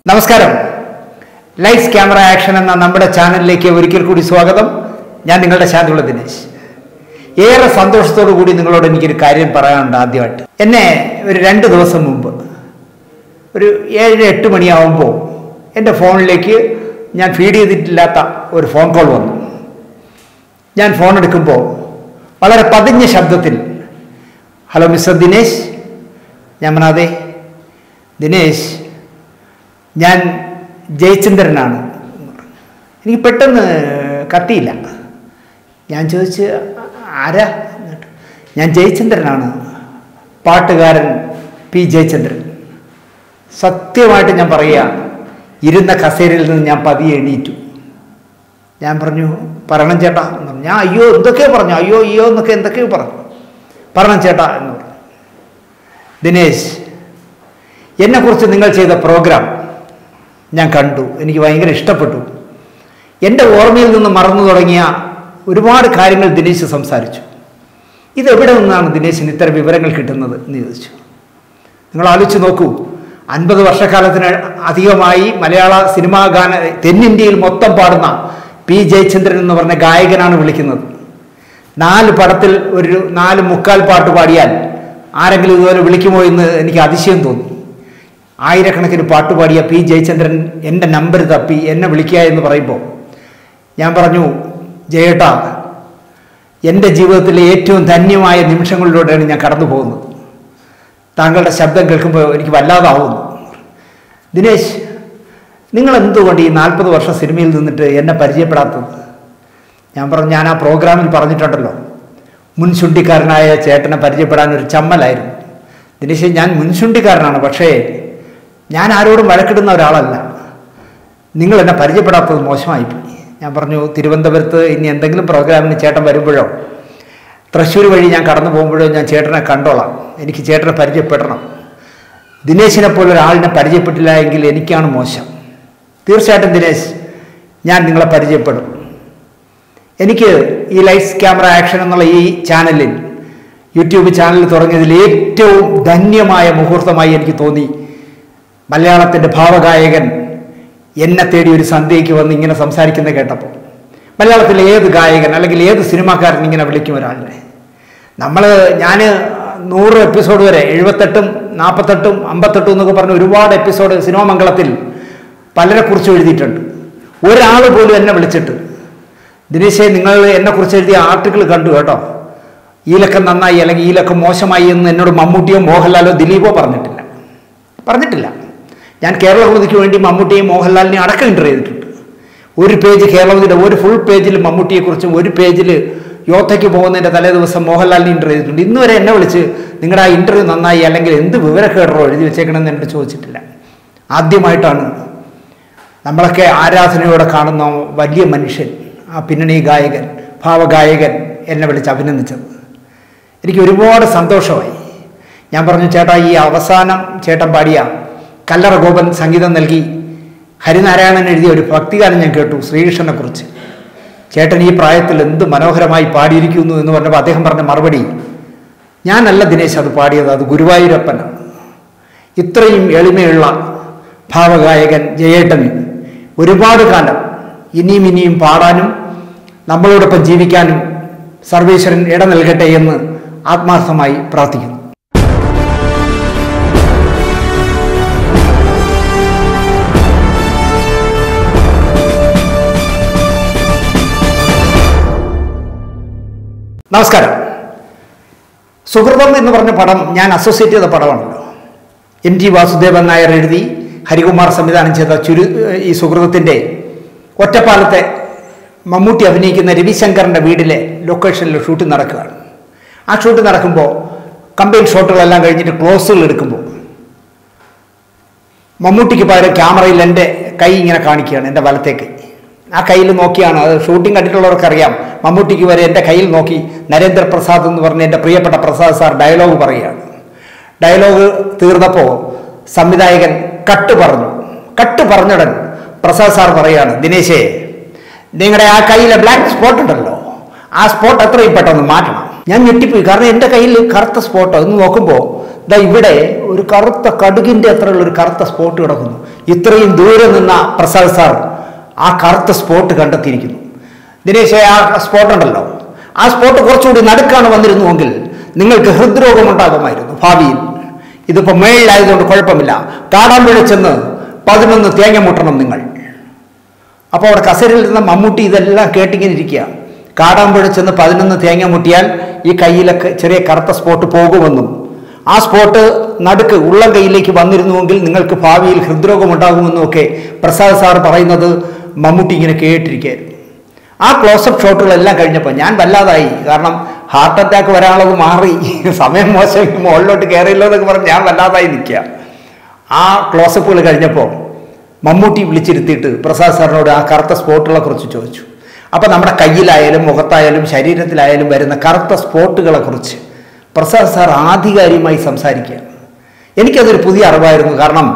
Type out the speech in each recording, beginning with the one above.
നമസ്കാരം lights camera action എന്ന നമ്മുടെ ചാനലിലേക്ക് ഒരിക്കൽ കൂടി സ്വാഗതം ഞാൻ നിങ്ങളുടെ ശാന്തിയുള്ള ദിനേശ് ഏറെ സന്തോഷത്തോടു കൂടി നിങ്ങളോട് എനിക്കൊരു കാര്യം പറയാനുണ്ട് ആദ്യമായിട്ട് എന്നെ ഒരു രണ്ട് ദിവസം മുമ്പ് ഒരു ഏഴ് എട്ട് മണിയാവുമ്പോൾ എൻ്റെ ഫോണിലേക്ക് ഞാൻ ഫീഡ് ചെയ്തിട്ടില്ലാത്ത ഒരു ഫോൺ കോൾ വന്നു ഞാൻ ഫോൺ എടുക്കുമ്പോൾ വളരെ പതിഞ്ഞ ശബ്ദത്തിൽ ഹലോ മിസ്റ്റർ ദിനേശ് ഞാൻ പറഞ്ഞാതെ ദിനേശ് ഞാൻ ജയചന്ദ്രനാണ് എനിക്ക് പെട്ടെന്ന് കത്തിയില്ല ഞാൻ ചോദിച്ച് ആരാ എന്നിട്ട് ഞാൻ ജയചന്ദ്രനാണ് പാട്ടുകാരൻ പി ജയചന്ദ്രൻ സത്യമായിട്ട് ഞാൻ പറയുക ഇരുന്ന കസേരയിൽ നിന്ന് ഞാൻ പതിയെ എണീറ്റു ഞാൻ പറഞ്ഞു പറയണം ചേട്ടാ എന്ന് പറഞ്ഞു ഞാൻ അയ്യോ എന്തൊക്കെയോ പറഞ്ഞു അയ്യോ അയ്യോ എന്നൊക്കെ എന്തൊക്കെയോ പറഞ്ഞു പറയണം ചേട്ടാ എന്ന് പറഞ്ഞു ദിനേശ് എന്നെക്കുറിച്ച് നിങ്ങൾ ചെയ്ത പ്രോഗ്രാം ഞാൻ കണ്ടു എനിക്ക് ഭയങ്കര ഇഷ്ടപ്പെട്ടു എൻ്റെ ഓർമ്മയിൽ നിന്ന് മറന്നു തുടങ്ങിയ ഒരുപാട് കാര്യങ്ങൾ ദിനേശ് സംസാരിച്ചു ഇതെവിടെ നിന്നാണ് ദിനേശിന് ഇത്തരം വിവരങ്ങൾ കിട്ടുന്നത് എന്ന് ചോദിച്ചു നിങ്ങൾ ആലോചിച്ച് നോക്കൂ അൻപത് വർഷക്കാലത്തിന് അധികമായി മലയാള സിനിമാ ഗാന തെന്നിന്ത്യയിൽ മൊത്തം പാടുന്ന പി ജയചന്ദ്രൻ എന്ന് പറഞ്ഞ ഗായകനാണ് വിളിക്കുന്നത് നാല് പടത്തിൽ ഒരു നാല് മുക്കാൽ പാട്ട് പാടിയാൽ ആരെങ്കിലും ഇതുപോലെ വിളിക്കുമോ എന്ന് എനിക്ക് അതിശയം തോന്നി ആയിരക്കണക്കിന് പാട്ട് പാടിയ പി ജയചന്ദ്രൻ എൻ്റെ നമ്പർ തപ്പി എന്നെ വിളിക്കുക എന്ന് പറയുമ്പോൾ ഞാൻ പറഞ്ഞു ജയേട്ടാ എൻ്റെ ജീവിതത്തിലെ ഏറ്റവും ധന്യമായ നിമിഷങ്ങളിലൂടെയാണ് ഞാൻ കടന്നു പോകുന്നത് താങ്കളുടെ ശബ്ദം കേൾക്കുമ്പോൾ എനിക്ക് വല്ലാതാവുന്നു ദിനേശ് നിങ്ങൾ എന്തുകൊണ്ട് ഈ നാൽപ്പത് വർഷം സിനിമയിൽ നിന്നിട്ട് എന്നെ പരിചയപ്പെടാത്തത് ഞാൻ പറഞ്ഞു ഞാൻ ആ പ്രോഗ്രാമിൽ പറഞ്ഞിട്ടുണ്ടല്ലോ മുൻശുണ്ടിക്കാരനായ ചേട്ടനെ പരിചയപ്പെടാൻ ഒരു ചമ്മലായിരുന്നു ദിനേശ് ഞാൻ മുൻശുണ്ടിക്കാരനാണ് പക്ഷേ ഞാൻ ആരോടും വഴക്കിടുന്ന ഒരാളല്ല നിങ്ങൾ എന്നെ പരിചയപ്പെടാത്തത് മോശമായിപ്പോയി ഞാൻ പറഞ്ഞു തിരുവനന്തപുരത്ത് ഇനി എന്തെങ്കിലും പ്രോഗ്രാമിന് ചേട്ടൻ വരുമ്പോഴോ തൃശ്ശൂർ വഴി ഞാൻ കടന്നു പോകുമ്പോഴോ ഞാൻ ചേട്ടനെ കണ്ടോളാം എനിക്ക് ചേട്ടനെ പരിചയപ്പെടണം ദിനേശിനെ പോലെ ഒരാളിനെ പരിചയപ്പെട്ടില്ല എങ്കിൽ എനിക്കാണ് മോശം തീർച്ചയായിട്ടും ദിനേശ് ഞാൻ നിങ്ങളെ പരിചയപ്പെടും എനിക്ക് ഈ ലൈറ്റ്സ് ക്യാമറ ആക്ഷൻ എന്നുള്ള ഈ ചാനലിൽ യൂട്യൂബ് ചാനൽ തുടങ്ങിയതിൽ ഏറ്റവും ധന്യമായ മുഹൂർത്തമായി എനിക്ക് തോന്നി മലയാളത്തിൻ്റെ ഭാവഗായകൻ എന്നെ തേടി ഒരു സന്ധ്യയ്ക്ക് വന്ന് ഇങ്ങനെ സംസാരിക്കുന്നത് കേട്ടപ്പോൾ മലയാളത്തിലെ ഏത് ഗായകൻ അല്ലെങ്കിൽ ഏത് സിനിമാക്കാരൻ ഇങ്ങനെ വിളിക്കും ഒരാളിനെ നമ്മൾ ഞാൻ നൂറ് എപ്പിസോഡ് വരെ എഴുപത്തെട്ടും നാൽപ്പത്തെട്ടും അമ്പത്തെട്ടും എന്നൊക്കെ പറഞ്ഞ് ഒരുപാട് എപ്പിസോഡ് സിനിമാ മംഗളത്തിൽ പലരെക്കുറിച്ച് എഴുതിയിട്ടുണ്ട് ഒരാൾ പോലും എന്നെ വിളിച്ചിട്ട് ദിനേശെ നിങ്ങൾ എന്നെക്കുറിച്ച് എഴുതിയ ആർട്ടിക്കിൾ കണ്ടു കേട്ടോ ഈ ലക്കം നന്നായി അല്ലെങ്കിൽ ഈ ലക്കം മോശമായി എന്ന് എന്നോട് മമ്മൂട്ടിയോ മോഹൻലാലോ ദിലീപോ പറഞ്ഞിട്ടില്ല പറഞ്ഞിട്ടില്ല ഞാൻ കേരളകൃതിക്ക് വേണ്ടി മമ്മൂട്ടിയും മോഹൻലാലിനെയും അടക്കം ഇൻ്റർവ്യൂ ചെയ്തിട്ടുണ്ട് ഒരു പേജ് കേരളകൃതിയുടെ ഒരു ഫുൾ പേജിൽ മമ്മൂട്ടിയെക്കുറിച്ചും ഒരു പേജിൽ യോദ്ധയ്ക്ക് പോകുന്നതിൻ്റെ തലേ ദിവസം മോഹൻലാലിനെ ഇൻ്റർവ്യൂ ചെയ്തിട്ടുണ്ട് ഇന്ന് വരെ എന്നെ വിളിച്ച് നിങ്ങളുടെ ആ ഇൻ്റർവ്യൂ നന്നായി അല്ലെങ്കിൽ എന്ത് വിവരക്കേടോ എഴുതി വെച്ചേക്കണമെന്ന് എന്നോട് ചോദിച്ചിട്ടില്ല ആദ്യമായിട്ടാണ് നമ്മളൊക്കെ ആരാധനയോടെ കാണുന്ന വലിയ മനുഷ്യൻ ആ പിന്നണി ഗായകൻ ഭാവഗായകൻ എന്നെ വിളിച്ച് അഭിനന്ദിച്ചത് എനിക്ക് ഒരുപാട് സന്തോഷമായി ഞാൻ പറഞ്ഞു ചേട്ടാ ഈ അവസാനം ചേട്ടൻ പാടിയ കല്ലറ ഗോപൻ സംഗീതം നൽകി ഹരിനാരായണൻ എഴുതിയ ഒരു ഭക്തിഗാനം ഞാൻ കേട്ടു ശ്രീകൃഷ്ണനെ കുറിച്ച് ചേട്ടൻ ഈ പ്രായത്തിൽ എന്ത് മനോഹരമായി പാടിയിരിക്കുന്നു എന്ന് പറഞ്ഞപ്പോൾ അദ്ദേഹം പറഞ്ഞ മറുപടി ഞാനല്ല ദിനേശ് അത് പാടിയത് അത് ഗുരുവായൂരപ്പനാണ് ഇത്രയും എളിമയുള്ള ഭാവഗായകൻ ജയേട്ടന് ഒരുപാട് കാലം ഇനിയും ഇനിയും പാടാനും നമ്മളോടൊപ്പം ജീവിക്കാനും സർവേശ്വരൻ ഇട നൽകട്ടെ എന്ന് ആത്മാർത്ഥമായി പ്രാർത്ഥിക്കുന്നു നമസ്കാരം സുഹൃതം എന്ന് പറഞ്ഞ പടം ഞാൻ അസോസിയേറ്റ് ചെയ്ത പടമാണല്ലോ എം ജി വാസുദേവൻ നായർ എഴുതി ഹരികുമാർ സംവിധാനം ചെയ്ത ചുരു ഈ സുഹൃതത്തിൻ്റെ ഒറ്റപ്പാലത്തെ മമ്മൂട്ടി അഭിനയിക്കുന്ന രവിശങ്കറിൻ്റെ വീടിലെ ലൊക്കേഷനിൽ ഷൂട്ടിംഗ് നടക്കുകയാണ് ആ ഷൂട്ട് നടക്കുമ്പോൾ കമ്പൈൻ ഷോട്ടുകളെല്ലാം കഴിഞ്ഞിട്ട് ക്ലോസുകൾ എടുക്കുമ്പോൾ മമ്മൂട്ടിക്ക് പകരം ക്യാമറയിൽ എൻ്റെ കൈ ഇങ്ങനെ കാണിക്കുകയാണ് എൻ്റെ വലത്തെ കൈ ആ കയ്യിൽ നോക്കിയാണ് അത് ഷൂട്ടിംഗ് കണ്ടിട്ടുള്ളവർക്കറിയാം മമ്മൂട്ടിക്ക് വരെ എൻ്റെ കയ്യിൽ നോക്കി നരേന്ദ്രപ്രസാദ് എന്ന് പറഞ്ഞ് എൻ്റെ പ്രിയപ്പെട്ട പ്രസാദ് സാർ ഡയലോഗ് പറയുകയാണ് ഡയലോഗ് തീർന്നപ്പോൾ സംവിധായകൻ കട്ട് പറഞ്ഞു കട്ട് പറഞ്ഞുടൻ പ്രസാദ് സാർ പറയുകയാണ് ദിനേശേ നിങ്ങളുടെ ആ കയ്യിലെ ബ്ലാക്ക് സ്പോട്ട് ഉണ്ടല്ലോ ആ സ്പോട്ട് എത്രയും പെട്ടെന്ന് മാറ്റണം ഞാൻ ഞെട്ടിപ്പോയി കാരണം എൻ്റെ കയ്യിൽ കറുത്ത സ്പോട്ട് ഒന്ന് നോക്കുമ്പോൾ ദാ ഇവിടെ ഒരു കറുത്ത കടുകിൻ്റെ അത്രയുള്ള ഒരു കറുത്ത സ്പോട്ട് കിടക്കുന്നു ഇത്രയും ദൂരെ നിന്ന പ്രസാദ് സാർ ആ കറുത്ത സ്പോട്ട് കണ്ടെത്തിയിരിക്കുന്നു ദിനേശ് ആ സ്പോട്ട് ഉണ്ടല്ലോ ആ സ്പോട്ട് കുറച്ചുകൂടി നടുക്കാണ് വന്നിരുന്നുവെങ്കിൽ നിങ്ങൾക്ക് ഹൃദ്രോഗം ഉണ്ടാകുമായിരുന്നു ഭാവിയിൽ ഇതിപ്പോൾ മേളിലായതുകൊണ്ട് കുഴപ്പമില്ല കാടാമ്പുഴ ചെന്ന് പതിനൊന്ന് തേങ്ങ മുട്ടണം നിങ്ങൾ അപ്പോൾ അവിടെ കസേരയിൽ ഇരുന്ന മമ്മൂട്ടി ഇതെല്ലാം കേട്ടിങ്ങനെ ഇരിക്കുക കാടാമ്പുഴ ചെന്ന് പതിനൊന്ന് തേങ്ങ മുട്ടിയാൽ ഈ കയ്യിലൊക്കെ ചെറിയ കറുത്ത സ്പോട്ട് പോകുമെന്നും ആ സ്പോട്ട് നടുക്ക് ഉള്ളം കൈയിലേക്ക് വന്നിരുന്നുവെങ്കിൽ നിങ്ങൾക്ക് ഭാവിയിൽ ഹൃദ്രോഗം ഉണ്ടാകുമെന്നും ഒക്കെ പ്രസാദ് സാർ പറയുന്നത് മമ്മൂട്ടി ഇങ്ങനെ കേട്ടിരിക്കുകയായിരുന്നു ആ ക്ലോസപ്പ് ഷോട്ടുകളെല്ലാം കഴിഞ്ഞപ്പോൾ ഞാൻ വല്ലാതായി കാരണം ഹാർട്ട് അറ്റാക്ക് വരാനുള്ളത് മാറി സമയം മോശം മുകളിലോട്ട് കയറിയില്ലോ എന്നൊക്കെ പറഞ്ഞ് ഞാൻ വല്ലാതായി നിൽക്കുക ആ ക്ലോസപ്പുകൾ കഴിഞ്ഞപ്പോൾ മമ്മൂട്ടി വിളിച്ചിരുത്തിയിട്ട് പ്രസാദ് സാറിനോട് ആ കറുത്ത സ്പോട്ടുകളെ കുറിച്ച് ചോദിച്ചു അപ്പം നമ്മുടെ കയ്യിലായാലും മുഖത്തായാലും ശരീരത്തിലായാലും വരുന്ന കറുത്ത സ്പോട്ടുകളെ കുറിച്ച് പ്രസാദ് സാർ ആധികാരികമായി സംസാരിക്കുക എനിക്കതൊരു പുതിയ അറിവായിരുന്നു കാരണം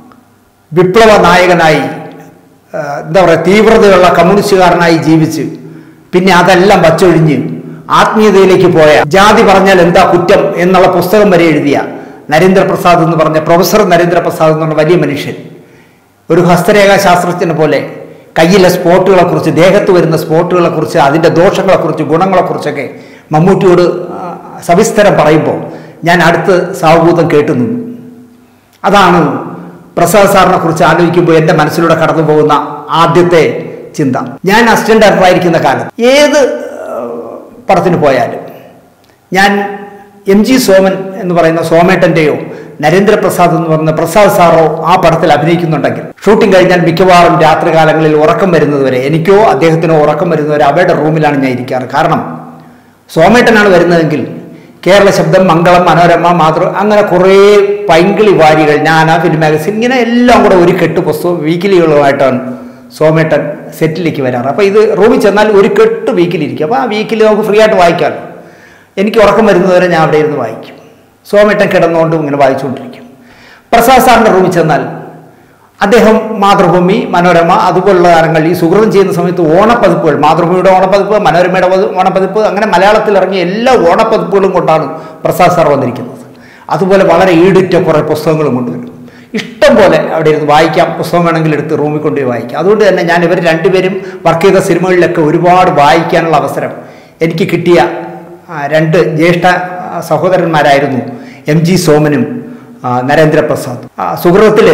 വിപ്ലവ നായകനായി ആ, എന്താ പറയുക തീവ്രതയുള്ള കമ്മ്യൂണിസ്റ്റുകാരനായി ജീവിച്ച് പിന്നെ അതെല്ലാം വച്ചൊഴിഞ്ഞ് ആത്മീയതയിലേക്ക് പോയ ജാതി പറഞ്ഞാൽ എന്താ കുറ്റം എന്നുള്ള പുസ്തകം വരെ എഴുതിയ നരേന്ദ്രപ്രസാദ് എന്ന് പറഞ്ഞ പ്രൊഫസർ നരേന്ദ്രപ്രസാദ് എന്ന് പറഞ്ഞ വലിയ മനുഷ്യൻ ഒരു ഹസ്തരേഖാ ശാസ്ത്രജ്ഞനെ പോലെ കയ്യിലെ സ്പോട്ടുകളെക്കുറിച്ച് ദേഹത്ത് വരുന്ന സ്പോട്ടുകളെക്കുറിച്ച് അതിൻ്റെ ദോഷങ്ങളെക്കുറിച്ച് ഗുണങ്ങളെക്കുറിച്ചൊക്കെ മമ്മൂട്ടിയോട് ആ, സവിസ്തരം പറയുമ്പോൾ ഞാൻ അടുത്ത് സാവഭൂതം കേട്ടു നിന്നു അതാണ് പ്രസാദ് സാറിനെ കുറിച്ച് ആലോചിക്കുമ്പോൾ എൻ്റെ മനസ്സിലൂടെ കടന്നു പോകുന്ന ആദ്യത്തെ ചിന്ത ഞാൻ അസിസ്റ്റന്റ് ഡയറക്ടറായിരിക്കുന്ന കാലത്ത് ഏത് ആ, പടത്തിന് പോയാലും ഞാൻ എം ജി സോമൻ എന്ന് പറയുന്ന സോമേട്ടൻ്റെയോ നരേന്ദ്രപ്രസാദ് എന്ന് പറയുന്ന പ്രസാദ് സാറോ ആ പടത്തിൽ അഭിനയിക്കുന്നുണ്ടെങ്കിൽ ഷൂട്ടിംഗ് കഴിഞ്ഞാൽ മിക്കവാറും രാത്രികാലങ്ങളിൽ ഉറക്കം വരുന്നതുവരെ എനിക്കോ അദ്ദേഹത്തിനോ ഉറക്കം വരുന്നവരെ അവരുടെ റൂമിലാണ് ഞാൻ ഇരിക്കാറ് കാരണം സോമേട്ടനാണ് വരുന്നതെങ്കിൽ കേരള ശബ്ദം മംഗളം മനോരമ മാതൃ അങ്ങനെ കുറേ പൈങ്കിളി വാരികൾ ഞാന ഫിലിം മാഗസിൻ ഇങ്ങനെ എല്ലാം കൂടെ ഒരു കെട്ട് പുസ്തകം വീക്കിലികളുമായിട്ടാണ് സോമേട്ടൻ സെറ്റിലേക്ക് വരാറ് അപ്പോൾ ഇത് റൂമിൽ ചെന്നാൽ ഒരു കെട്ട് വീക്കിലിരിക്കും അപ്പോൾ ആ വീക്കിൽ നമുക്ക് ഫ്രീ ആയിട്ട് വായിക്കാമല്ലോ എനിക്ക് ഉറക്കം വരുന്നതുവരെ ഞാൻ അവിടെ ഇരുന്ന് വായിക്കും സോമേട്ടൻ കിടന്നുകൊണ്ടും ഇങ്ങനെ വായിച്ചുകൊണ്ടിരിക്കും പ്രസാദ് സാറിൻ്റെ റൂമിൽ ചെന്നാൽ അദ്ദേഹം മാതൃഭൂമി മനോരമ അതുപോലുള്ള താരങ്ങൾ ഈ സുഹൃതം ചെയ്യുന്ന സമയത്ത് ഓണപ്പതിപ്പുകൾ മാതൃഭൂമിയുടെ ഓണപ്പതിപ്പ് മനോരമയുടെ പതി- ഓണപ്പതിപ്പ് അങ്ങനെ മലയാളത്തിൽ ഇറങ്ങിയ എല്ലാ ഓണപ്പതിപ്പുകളും കൊണ്ടാണ് പ്രസാദ് സാർ വന്നിരിക്കുന്നത് അതുപോലെ വളരെ ഈടുറ്റ കുറേ പുസ്തകങ്ങളും കൊണ്ടുവരും ഇഷ്ടം പോലെ അവിടെ ഇരുന്ന് വായിക്കാം പുസ്തകം വേണമെങ്കിൽ എടുത്ത് റൂമിൽ കൊണ്ടുപോയി വായിക്കാം അതുകൊണ്ട് തന്നെ ഞാൻ ഇവർ രണ്ടുപേരും വർക്ക് ചെയ്ത സിനിമകളിലൊക്കെ ഒരുപാട് വായിക്കാനുള്ള അവസരം എനിക്ക് കിട്ടിയ ആ, രണ്ട് ജ്യേഷ്ഠ ആ, സഹോദരന്മാരായിരുന്നു എം ജി സോമനും ആ, നരേന്ദ്രപ്രസാദ് സുഹൃത്തിൽ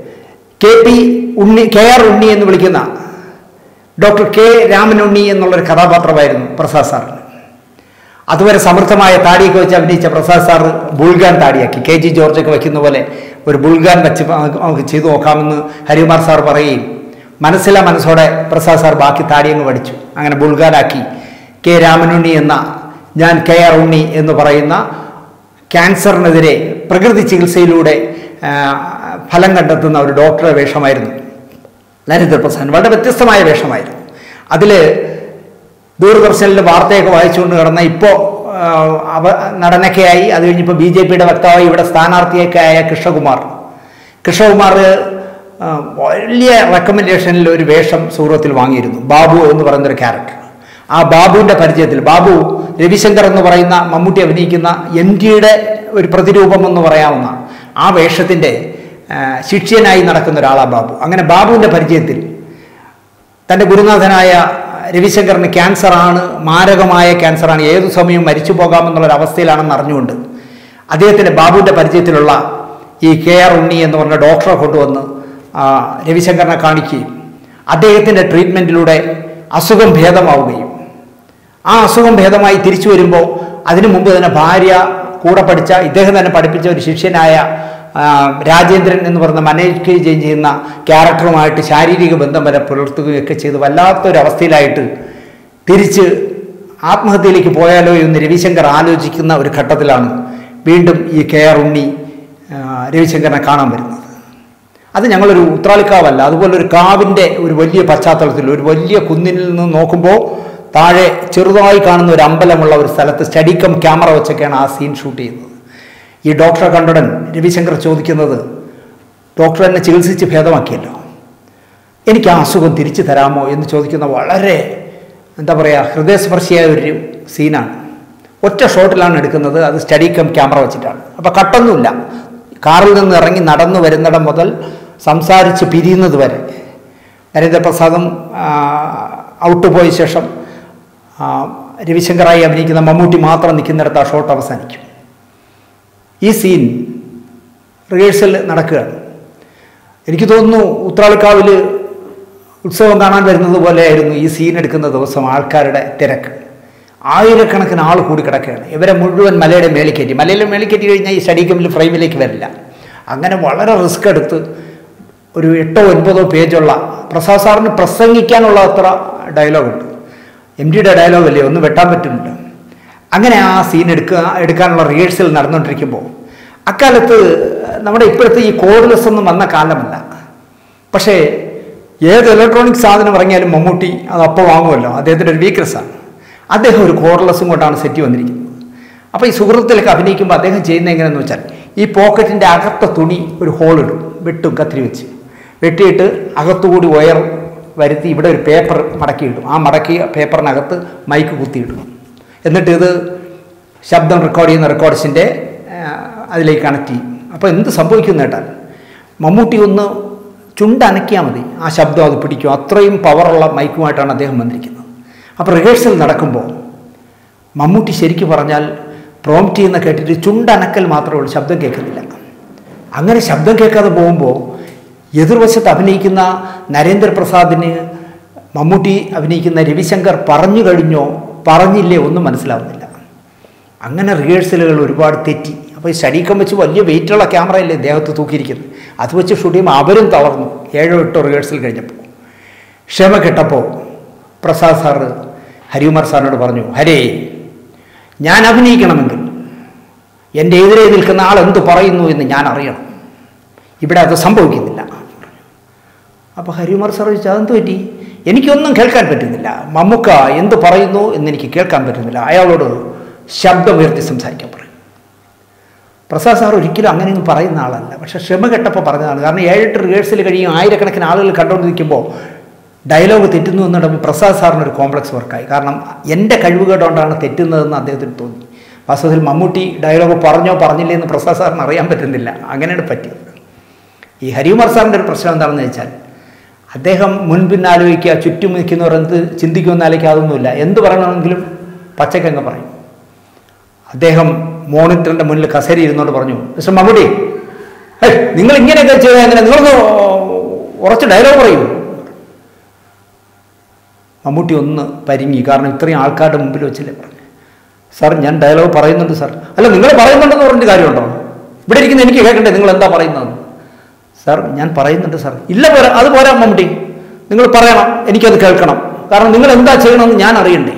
K P Unni K R Unni എന്ന് വിളിക്കുന്ന ഡോക്ടർ കെ രാമൻ ഉണ്ണി എന്നുള്ളൊരു കഥാപാത്രമായിരുന്നു പ്രസാദ് സാറിന് അതുവരെ സമൃദ്ധമായ താടിയൊക്കെ വെച്ച് അഭിനയിച്ച പ്രസാദ് സാർ ബുൾഗാൻ താടിയാക്കി കെ ജി ജോർജൊക്കെ വയ്ക്കുന്ന പോലെ ഒരു ബുൾഗാൻ വെച്ച് നമുക്ക് നമുക്ക് ചെയ്തു നോക്കാമെന്ന് ഹരികുമാർ സാർ പറയുകയും മനസ്സിലെ മനസ്സോടെ പ്രസാദ് സാർ ബാക്കി താടി അങ്ങ് പഠിച്ചു അങ്ങനെ ബുൾഗാനാക്കി കെ രാമനുണ്ണി എന്ന ഞാൻ കെ ആർ ഉണ്ണി എന്ന് പറയുന്ന ക്യാൻസറിനെതിരെ പ്രകൃതി ചികിത്സയിലൂടെ ആ, ഫലം കണ്ടെത്തുന്ന ഒരു ഡോക്ടറെ വേഷമായിരുന്നു നരേന്ദ്രപ്രസാദ് വളരെ വ്യത്യസ്തമായ വേഷമായിരുന്നു അതിൽ ദൂരദർശനിൽ വാർത്തയൊക്കെ വായിച്ചുകൊണ്ട് കിടന്ന ഇപ്പോൾ അവ നടനൊക്കെയായി അത് കഴിഞ്ഞിപ്പോൾ ബി ജെ പിയുടെ വക്താവായി ഇവിടെ സ്ഥാനാർത്ഥിയൊക്കെ ആയ കൃഷ്ണകുമാർ കൃഷ്ണകുമാർ ആ, വലിയ റെക്കമെൻഡേഷനിൽ ഒരു വേഷം സൂറത്തിൽ വാങ്ങിയിരുന്നു ബാബു എന്ന് പറയുന്നൊരു ക്യാരക്ടർ ആ ബാബുവിൻ്റെ പരിചയത്തിൽ ബാബു രവിശങ്കർ എന്ന് പറയുന്ന മമ്മൂട്ടി അഭിനയിക്കുന്ന എം ടിയുടെ ഒരു പ്രതിരൂപം എന്ന് പറയാവുന്ന ആ വേഷത്തിൻ്റെ ആ, ശിഷ്യനായി നടക്കുന്ന ഒരാളാണ് ബാബു അങ്ങനെ ബാബുവിൻ്റെ പരിചയത്തിൽ തൻ്റെ ഗുരുനാഥനായ രവിശങ്കറിന് ക്യാൻസറാണ് മാരകമായ ക്യാൻസറാണ് ഏതു സമയവും മരിച്ചു പോകാമെന്നുള്ളൊരു അവസ്ഥയിലാണെന്ന് അറിഞ്ഞുകൊണ്ട് അദ്ദേഹത്തിൻ്റെ ബാബുവിൻ്റെ പരിചയത്തിലുള്ള ഈ കെ ആർ ഉണ്ണി എന്ന് പറഞ്ഞ ഡോക്ടറെ കൊണ്ടുവന്ന് ആ, രവിശങ്കറിനെ കാണിക്കുകയും അദ്ദേഹത്തിൻ്റെ ട്രീറ്റ്മെൻറ്റിലൂടെ അസുഖം ഭേദമാവുകയും ആ അസുഖം ഭേദമായി തിരിച്ചു വരുമ്പോൾ അതിനു മുമ്പ് തന്നെ ഭാര്യ കൂടെ പഠിച്ച ഇദ്ദേഹം തന്നെ പഠിപ്പിച്ച ഒരു ശിഷ്യനായ ആ, രാജേന്ദ്രൻ എന്ന് പറയുന്ന മനേജ് ചെയ്യുന്ന ക്യാരക്ടറുമായിട്ട് ശാരീരിക ബന്ധം വരെ പുലർത്തുകയൊക്കെ ചെയ്ത് വല്ലാത്തൊരവസ്ഥയിലായിട്ട് തിരിച്ച് ആത്മഹത്യയിലേക്ക് പോയാലോ എന്ന് രവിശങ്കർ ആലോചിക്കുന്ന ഒരു ഘട്ടത്തിലാണ് വീണ്ടും ഈ കെ ആർ ഉണ്ണി ആ, രവിശങ്കറിനെ കാണാൻ വരുന്നത് അത് ഞങ്ങളൊരു ഉത്രാളിക്കാവല്ല അതുപോലെ ഒരു കാവിൻ്റെ ഒരു വലിയ പശ്ചാത്തലത്തിൽ ഒരു വലിയ കുന്നിൽ നിന്ന് നോക്കുമ്പോൾ താഴെ ചെറുതായി കാണുന്ന ഒരു അമ്പലമുള്ള ഒരു സ്ഥലത്ത് സ്റ്റഡിക്കം ക്യാമറ വെച്ചൊക്കെയാണ് ആ സീൻ ഷൂട്ട് ചെയ്യുന്നത് ഈ ഡോക്ടറെ കണ്ടുടൻ രവിശങ്കർ ചോദിക്കുന്നത് ഡോക്ടർ എന്നെ ചികിത്സിച്ച് ഭേദമാക്കിയല്ലോ എനിക്ക് ആ അസുഖം തിരിച്ചു തരാമോ എന്ന് ചോദിക്കുന്ന വളരെ എന്താ പറയുക ഹൃദയസ്പർശിയായ ഒരു സീനാണ് ഒറ്റ ഷോട്ടിലാണ് എടുക്കുന്നത് അത് സ്റ്റഡി കം ക്യാമറ വെച്ചിട്ടാണ് അപ്പോൾ കട്ടൊന്നുമില്ല കാറിൽ നിന്ന് ഇറങ്ങി നടന്നു വരുന്നിടം മുതൽ സംസാരിച്ച് പിരിയുന്നത് വരെ നരേന്ദ്രപ്രസാദും ഔട്ട് പോയ ശേഷം ആ, രവിശങ്കറായി അഭിനയിക്കുന്ന മമ്മൂട്ടി മാത്രം നിൽക്കുന്നിടത്ത് ആ ഷോട്ട് അവസാനിക്കും ഈ സീൻ റിഹേഴ്സൽ നടക്കുകയാണ് എനിക്ക് തോന്നുന്നു ഉത്രാളിക്കാവിൽ ഉത്സവം കാണാൻ വരുന്നത് പോലെയായിരുന്നു ഈ സീൻ എടുക്കുന്ന ദിവസം ആൾക്കാരുടെ തിരക്ക് ആയിരക്കണക്കിന് ആൾ കൂടി കിടക്കുകയാണ് ഇവരെ മുഴുവൻ മലയുടെ മേളിൽ കയറ്റി മലയുടെ മേളിൽ കയറ്റി കഴിഞ്ഞാൽ ഈ സ്റ്റഡി കമ്മിൽ ഫ്രെയിമിലേക്ക് വരില്ല അങ്ങനെ വളരെ റിസ്ക് എടുത്ത് ഒരു എട്ടോ ഒൻപതോ പേജുള്ള പ്രസാദ് സാറിന് പ്രസംഗിക്കാനുള്ള അത്ര ഡയലോഗുണ്ട് എം ഡിയുടെ ഡയലോഗല്ലേ ഒന്ന് വെട്ടാൻ പറ്റുന്നില്ല അങ്ങനെ ആ സീൻ എടുക്കുക എടുക്കാനുള്ള റിഹേഴ്സൽ നടന്നുകൊണ്ടിരിക്കുമ്പോൾ അക്കാലത്ത് നമ്മുടെ ഇപ്പോഴത്തെ ഈ കോഡ്ലെസ് ഒന്നും വന്ന കാലമല്ല പക്ഷേ ഏത് ഇലക്ട്രോണിക് സാധനം ഇറങ്ങിയാലും മമ്മൂട്ടി അത് അപ്പോൾ വാങ്ങുമല്ലോ അദ്ദേഹത്തിൻ്റെ ഒരു വീക്ക്നെസ്സാണ് അദ്ദേഹം ഒരു കോഡ്ലെസ്സും കൊണ്ടാണ് സെറ്റ് വന്നിരിക്കുന്നത് അപ്പോൾ ഈ സുഹൃത്തിലൊക്കെ അഭിനയിക്കുമ്പോൾ അദ്ദേഹം ചെയ്യുന്നത് എങ്ങനെയെന്ന് വെച്ചാൽ ഈ പോക്കറ്റിൻ്റെ അകത്ത തുണി ഒരു ഹോൾ ഇടും വെട്ടും കത്തിരി വെച്ച് വെട്ടിയിട്ട് അകത്തുകൂടി വയർ വരുത്തി ഇവിടെ ഒരു പേപ്പർ മടക്കിയിടും ആ മടക്കിയ പേപ്പറിനകത്ത് മൈക്ക് കുത്തിയിടും എന്നിട്ട് ഇത് ശബ്ദം റെക്കോർഡ് ചെയ്യുന്ന റെക്കോർഡ്സിൻ്റെ അതിലേക്ക് കണക്ട് ചെയ്യും അപ്പോൾ എന്ത് സംഭവിക്കും കേട്ടാൽ മമ്മൂട്ടി ഒന്ന് ചുണ്ടനക്കിയാൽ മതി ആ ശബ്ദം അത് പിടിക്കും അത്രയും പവറുള്ള മൈക്കുമായിട്ടാണ് അദ്ദേഹം വന്നിരിക്കുന്നത് അപ്പോൾ റിഹേഴ്സൽ നടക്കുമ്പോൾ മമ്മൂട്ടി ശരിക്കും പറഞ്ഞാൽ പ്രോംപ്റ്റ് ചെയ്യുന്ന കേട്ടിട്ട് ചുണ്ടനക്കൽ മാത്രമേ ഉള്ളൂ ശബ്ദം കേൾക്കുന്നില്ല അങ്ങനെ ശബ്ദം കേൾക്കാതെ പോകുമ്പോൾ എതിർവശത്ത് അഭിനയിക്കുന്ന നരേന്ദ്രപ്രസാദിന് മമ്മൂട്ടി അഭിനയിക്കുന്ന രവിശങ്കർ പറഞ്ഞു കഴിഞ്ഞോ പറഞ്ഞില്ലേ ഒന്നും മനസ്സിലാവുന്നില്ല അങ്ങനെ റിഹേഴ്സലുകൾ ഒരുപാട് തെറ്റി അപ്പോൾ ഈ സ്റ്റഡിക്കം വെച്ച് വലിയ വെയിറ്റുള്ള ക്യാമറയല്ലേ ദേഹത്ത് തൂക്കിയിരിക്കുന്നത് അത് വെച്ച് ഷൂട്ട് ചെയ്യുമ്പോൾ അവരും തളർന്നു ഏഴോ എട്ടോ റിഹേഴ്സൽ കഴിഞ്ഞപ്പോൾ ക്ഷമ കെട്ടപ്പോൾ പ്രസാദ് സാറ് ഹരികുമാർ സാറിനോട് പറഞ്ഞു ഹരേ ഞാൻ അഭിനയിക്കണമെങ്കിൽ എൻ്റെ എതിരെ നിൽക്കുന്ന ആൾ എന്ത് പറയുന്നു എന്ന് ഞാൻ അറിയണം ഇവിടെ അത് സംഭവിക്കുന്നില്ല അപ്പോൾ ഹരികുമാർ സാർ ചോദിച്ചാൽ അതെന്ത് പറ്റി എനിക്കൊന്നും കേൾക്കാൻ പറ്റുന്നില്ല മമ്മുക്ക എന്ത് പറയുന്നു എന്ന് എനിക്ക് കേൾക്കാൻ പറ്റുന്നില്ല അയാളോട് ശബ്ദം ഉയർത്തി സംസാരിക്കാൻ പറയും പ്രസാദ് സാർ ഒരിക്കലും അങ്ങനെയൊന്നും പറയുന്ന ആളല്ല പക്ഷേ ക്ഷമ കെട്ടപ്പോൾ പറഞ്ഞതാണ് കാരണം ഏഴെട്ട് റിഹേഴ്സൽ കഴിയും ആയിരക്കണക്കിന് ആളുകൾ കണ്ടുകൊണ്ടിരിക്കുമ്പോൾ ഡയലോഗ് തെറ്റുന്നു എന്നിടപ്പോൾ പ്രസാദ് സാറിന് ഒരു കോംപ്ലക്സ് വർക്കായി കാരണം എൻ്റെ കഴിവുകേടുകൊണ്ടാണ് തെറ്റുന്നതെന്ന് അദ്ദേഹത്തിന് തോന്നി വാസ്തവത്തിൽ മമ്മൂട്ടി ഡയലോഗ് പറഞ്ഞോ പറഞ്ഞില്ലേ എന്ന് പ്രസാദ് സാറിന് അറിയാൻ പറ്റുന്നില്ല അങ്ങനെയാണ് പറ്റിയത് ഈ ഹരികുമാർ സാറിൻ്റെ ഒരു പ്രശ്നം എന്താണെന്ന് വെച്ചാൽ അദ്ദേഹം മുൻപിന്നാലോചിക്കുക ചുറ്റും നിൽക്കുന്നവർ എന്ത് ചിന്തിക്കുമെന്ന് ആലോചിക്കുക അതൊന്നുമില്ല എന്ത് പറയണമെങ്കിലും പച്ചക്കങ്ങ് പറയും അദ്ദേഹം മോണിറ്ററിൻ്റെ മുന്നിൽ കസേര ഇരുന്നുകൊണ്ട് പറഞ്ഞു മിസ്റ്റർ മമ്മൂട്ടി ഏയ് നിങ്ങൾ ഇങ്ങനെയൊക്കെ ചെയ്താൽ എങ്ങനെ നിങ്ങളൊന്ന് ഉറച്ച് ഡയലോഗ് പറയൂ മമ്മൂട്ടി ഒന്ന് പരിങ്ങി കാരണം ഇത്രയും ആൾക്കാരുടെ മുമ്പിൽ വെച്ചില്ലേ പറഞ്ഞു സാർ ഞാൻ ഡയലോഗ് പറയുന്നുണ്ട് സാർ അല്ല നിങ്ങൾ പറയുന്നുണ്ടെന്ന് പറഞ്ഞിട്ട് കാര്യമുണ്ടോ ഇവിടെ ഇരിക്കുന്ന എനിക്ക് കേൾക്കണ്ടേ നിങ്ങൾ എന്താ പറയുന്നത് സാർ ഞാൻ പറയുന്നുണ്ട് സാർ ഇല്ല പോരാ അത് പോരാ മമ്മൂട്ടി നിങ്ങൾ പറയണം എനിക്കത് കേൾക്കണം കാരണം നിങ്ങൾ എന്താ ചെയ്യണമെന്ന് ഞാൻ അറിയണ്ടേ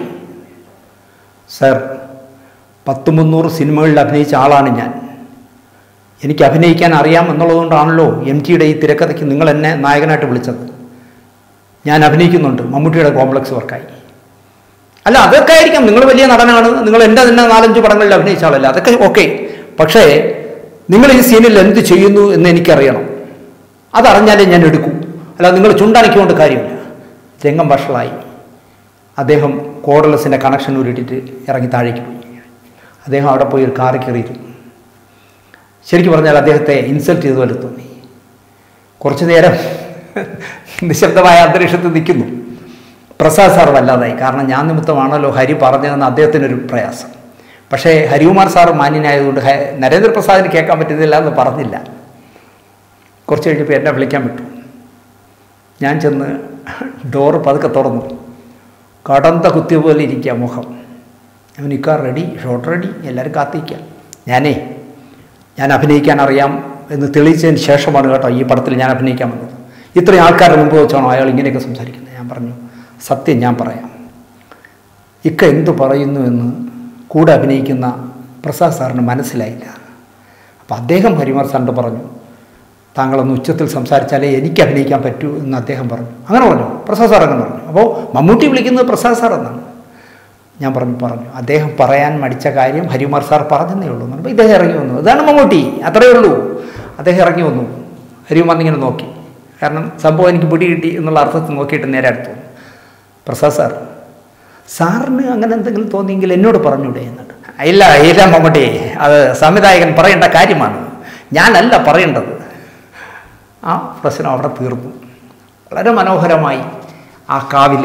സാർ പത്ത് മുന്നൂറ് സിനിമകളിൽ അഭിനയിച്ച ആളാണ് ഞാൻ എനിക്ക് അഭിനയിക്കാൻ അറിയാം എന്നുള്ളതുകൊണ്ടാണല്ലോ എം ജിയുടെ ഈ തിരക്കഥയ്ക്ക് നിങ്ങൾ എന്നെ നായകനായിട്ട് വിളിച്ചത് ഞാൻ അഭിനയിക്കുന്നുണ്ട് മമ്മൂട്ടിയുടെ കോംപ്ലക്സ് വർക്കായി അല്ല അതൊക്കെ ആയിരിക്കാം നിങ്ങൾ വലിയ നടനാണ് നിങ്ങൾ എൻ്റെ തന്നെ നാലഞ്ച് പടങ്ങളിൽ അഭിനയിച്ച ആളല്ല അതൊക്കെ ഓക്കെ പക്ഷേ നിങ്ങൾ ഈ സീനിൽ എന്ത് ചെയ്യുന്നു എന്ന് എനിക്കറിയണം അതറിഞ്ഞാലേ ഞാൻ എടുക്കൂ അല്ല നിങ്ങൾ ചുണ്ടനയ്ക്കൊണ്ട് കാര്യമില്ല രംഗം വഷളായി അദ്ദേഹം കോഡലസിൻ്റെ കണക്ഷൻ ഉരുട്ടിട്ട് ഇറങ്ങി താഴേക്ക് പോയി അദ്ദേഹം അവിടെ പോയി ഒരു കാറിൽ കയറിയിരുന്നു ശരിക്കും പറഞ്ഞാൽ അദ്ദേഹത്തെ ഇൻസൾട്ട് ചെയ്തതുപോലെ തോന്നി കുറച്ചു നേരം നിശബ്ദമായ അന്തരീക്ഷത്തിൽ നിൽക്കുന്നു പ്രസാദ് സാർ വല്ലാതായി കാരണം ഞാൻ നിമിത്തമാണല്ലോ ഹരി പറഞ്ഞതെന്ന് അദ്ദേഹത്തിനൊരു പ്രയാസം പക്ഷേ ഹരികുമാർ സാർ മാന്യനായതുകൊണ്ട് ഹ- നരേന്ദ്രപ്രസാദിന് കേൾക്കാൻ പറ്റുന്നില്ല എന്ന് പറഞ്ഞില്ല കുറച്ച് കഴിഞ്ഞപ്പോൾ എന്നെ വിളിക്കാൻ വിട്ടു ഞാൻ ചെന്ന് ഡോറ് പതുക്കെ തുറന്നു കടന്ത കുത്തിയ പോലെ ഇരിക്കുക മുഖം അവൻ ഇക്കാർ റെഡി ഷോട്ട് റെഡി എല്ലാവരും കാത്തിരിക്കാം ഞാനേ ഞാൻ അഭിനയിക്കാൻ അറിയാം എന്ന് തെളിയിച്ചതിന് ശേഷമാണ് കേട്ടോ ഈ പടത്തിൽ ഞാൻ അഭിനയിക്കാൻ വന്നത് ഇത്രയും ആൾക്കാരുടെ മുമ്പ് വെച്ചാണോ അയാൾ ഇങ്ങനെയൊക്കെ സംസാരിക്കുന്നത് ഞാൻ പറഞ്ഞു സത്യം ഞാൻ പറയാം ഇക്ക എന്തു പറയുന്നു എന്ന് കൂടെ അഭിനയിക്കുന്ന പ്രസാദ് സാറിന് മനസ്സിലായില്ല അപ്പോൾ അദ്ദേഹം ഹരിമാർ സാറിൻ്റെ പറഞ്ഞു താങ്കളൊന്ന് ഉച്ചത്തിൽ സംസാരിച്ചാലേ എനിക്ക് അഭിനയിക്കാൻ പറ്റൂ എന്ന് അദ്ദേഹം പറഞ്ഞു അങ്ങനെ പറഞ്ഞു പ്രസാദ് സാർ അങ്ങനെ പറഞ്ഞു അപ്പോൾ മമ്മൂട്ടി വിളിക്കുന്നത് പ്രസാദ് സാർ എന്നാണ് ഞാൻ പറഞ്ഞു പറഞ്ഞു അദ്ദേഹം പറയാൻ മടിച്ച കാര്യം ഹരികുമാർ സാർ പറഞ്ഞതേ ഉള്ളൂ എന്ന് പറഞ്ഞപ്പോൾ ഇദ്ദേഹം ഇറങ്ങി വന്നു ഇതാണ് മമ്മൂട്ടി അത്രയേ ഉള്ളൂ അദ്ദേഹം ഇറങ്ങി വന്നു ഹരികുമാർ ഇങ്ങനെ നോക്കി കാരണം സംഭവം എനിക്ക് പിടി കിട്ടി എന്നുള്ള അർത്ഥത്തിൽ നോക്കിയിട്ട് നേരെ അടുത്തു വന്നു. പ്രസാദ് സാർ സാറിന് അങ്ങനെ എന്തെങ്കിലും തോന്നിയെങ്കിൽ എന്നോട് പറഞ്ഞൂടെ എന്നിട്ട് ഇല്ല ഇല്ല മമ്മൂട്ടി അത് സംവിധായകൻ പറയേണ്ട കാര്യമാണ് ഞാനല്ല പറയേണ്ടത് ആ പ്രശ്നം അവിടെ തീർന്നു വളരെ മനോഹരമായി ആ കാവിൽ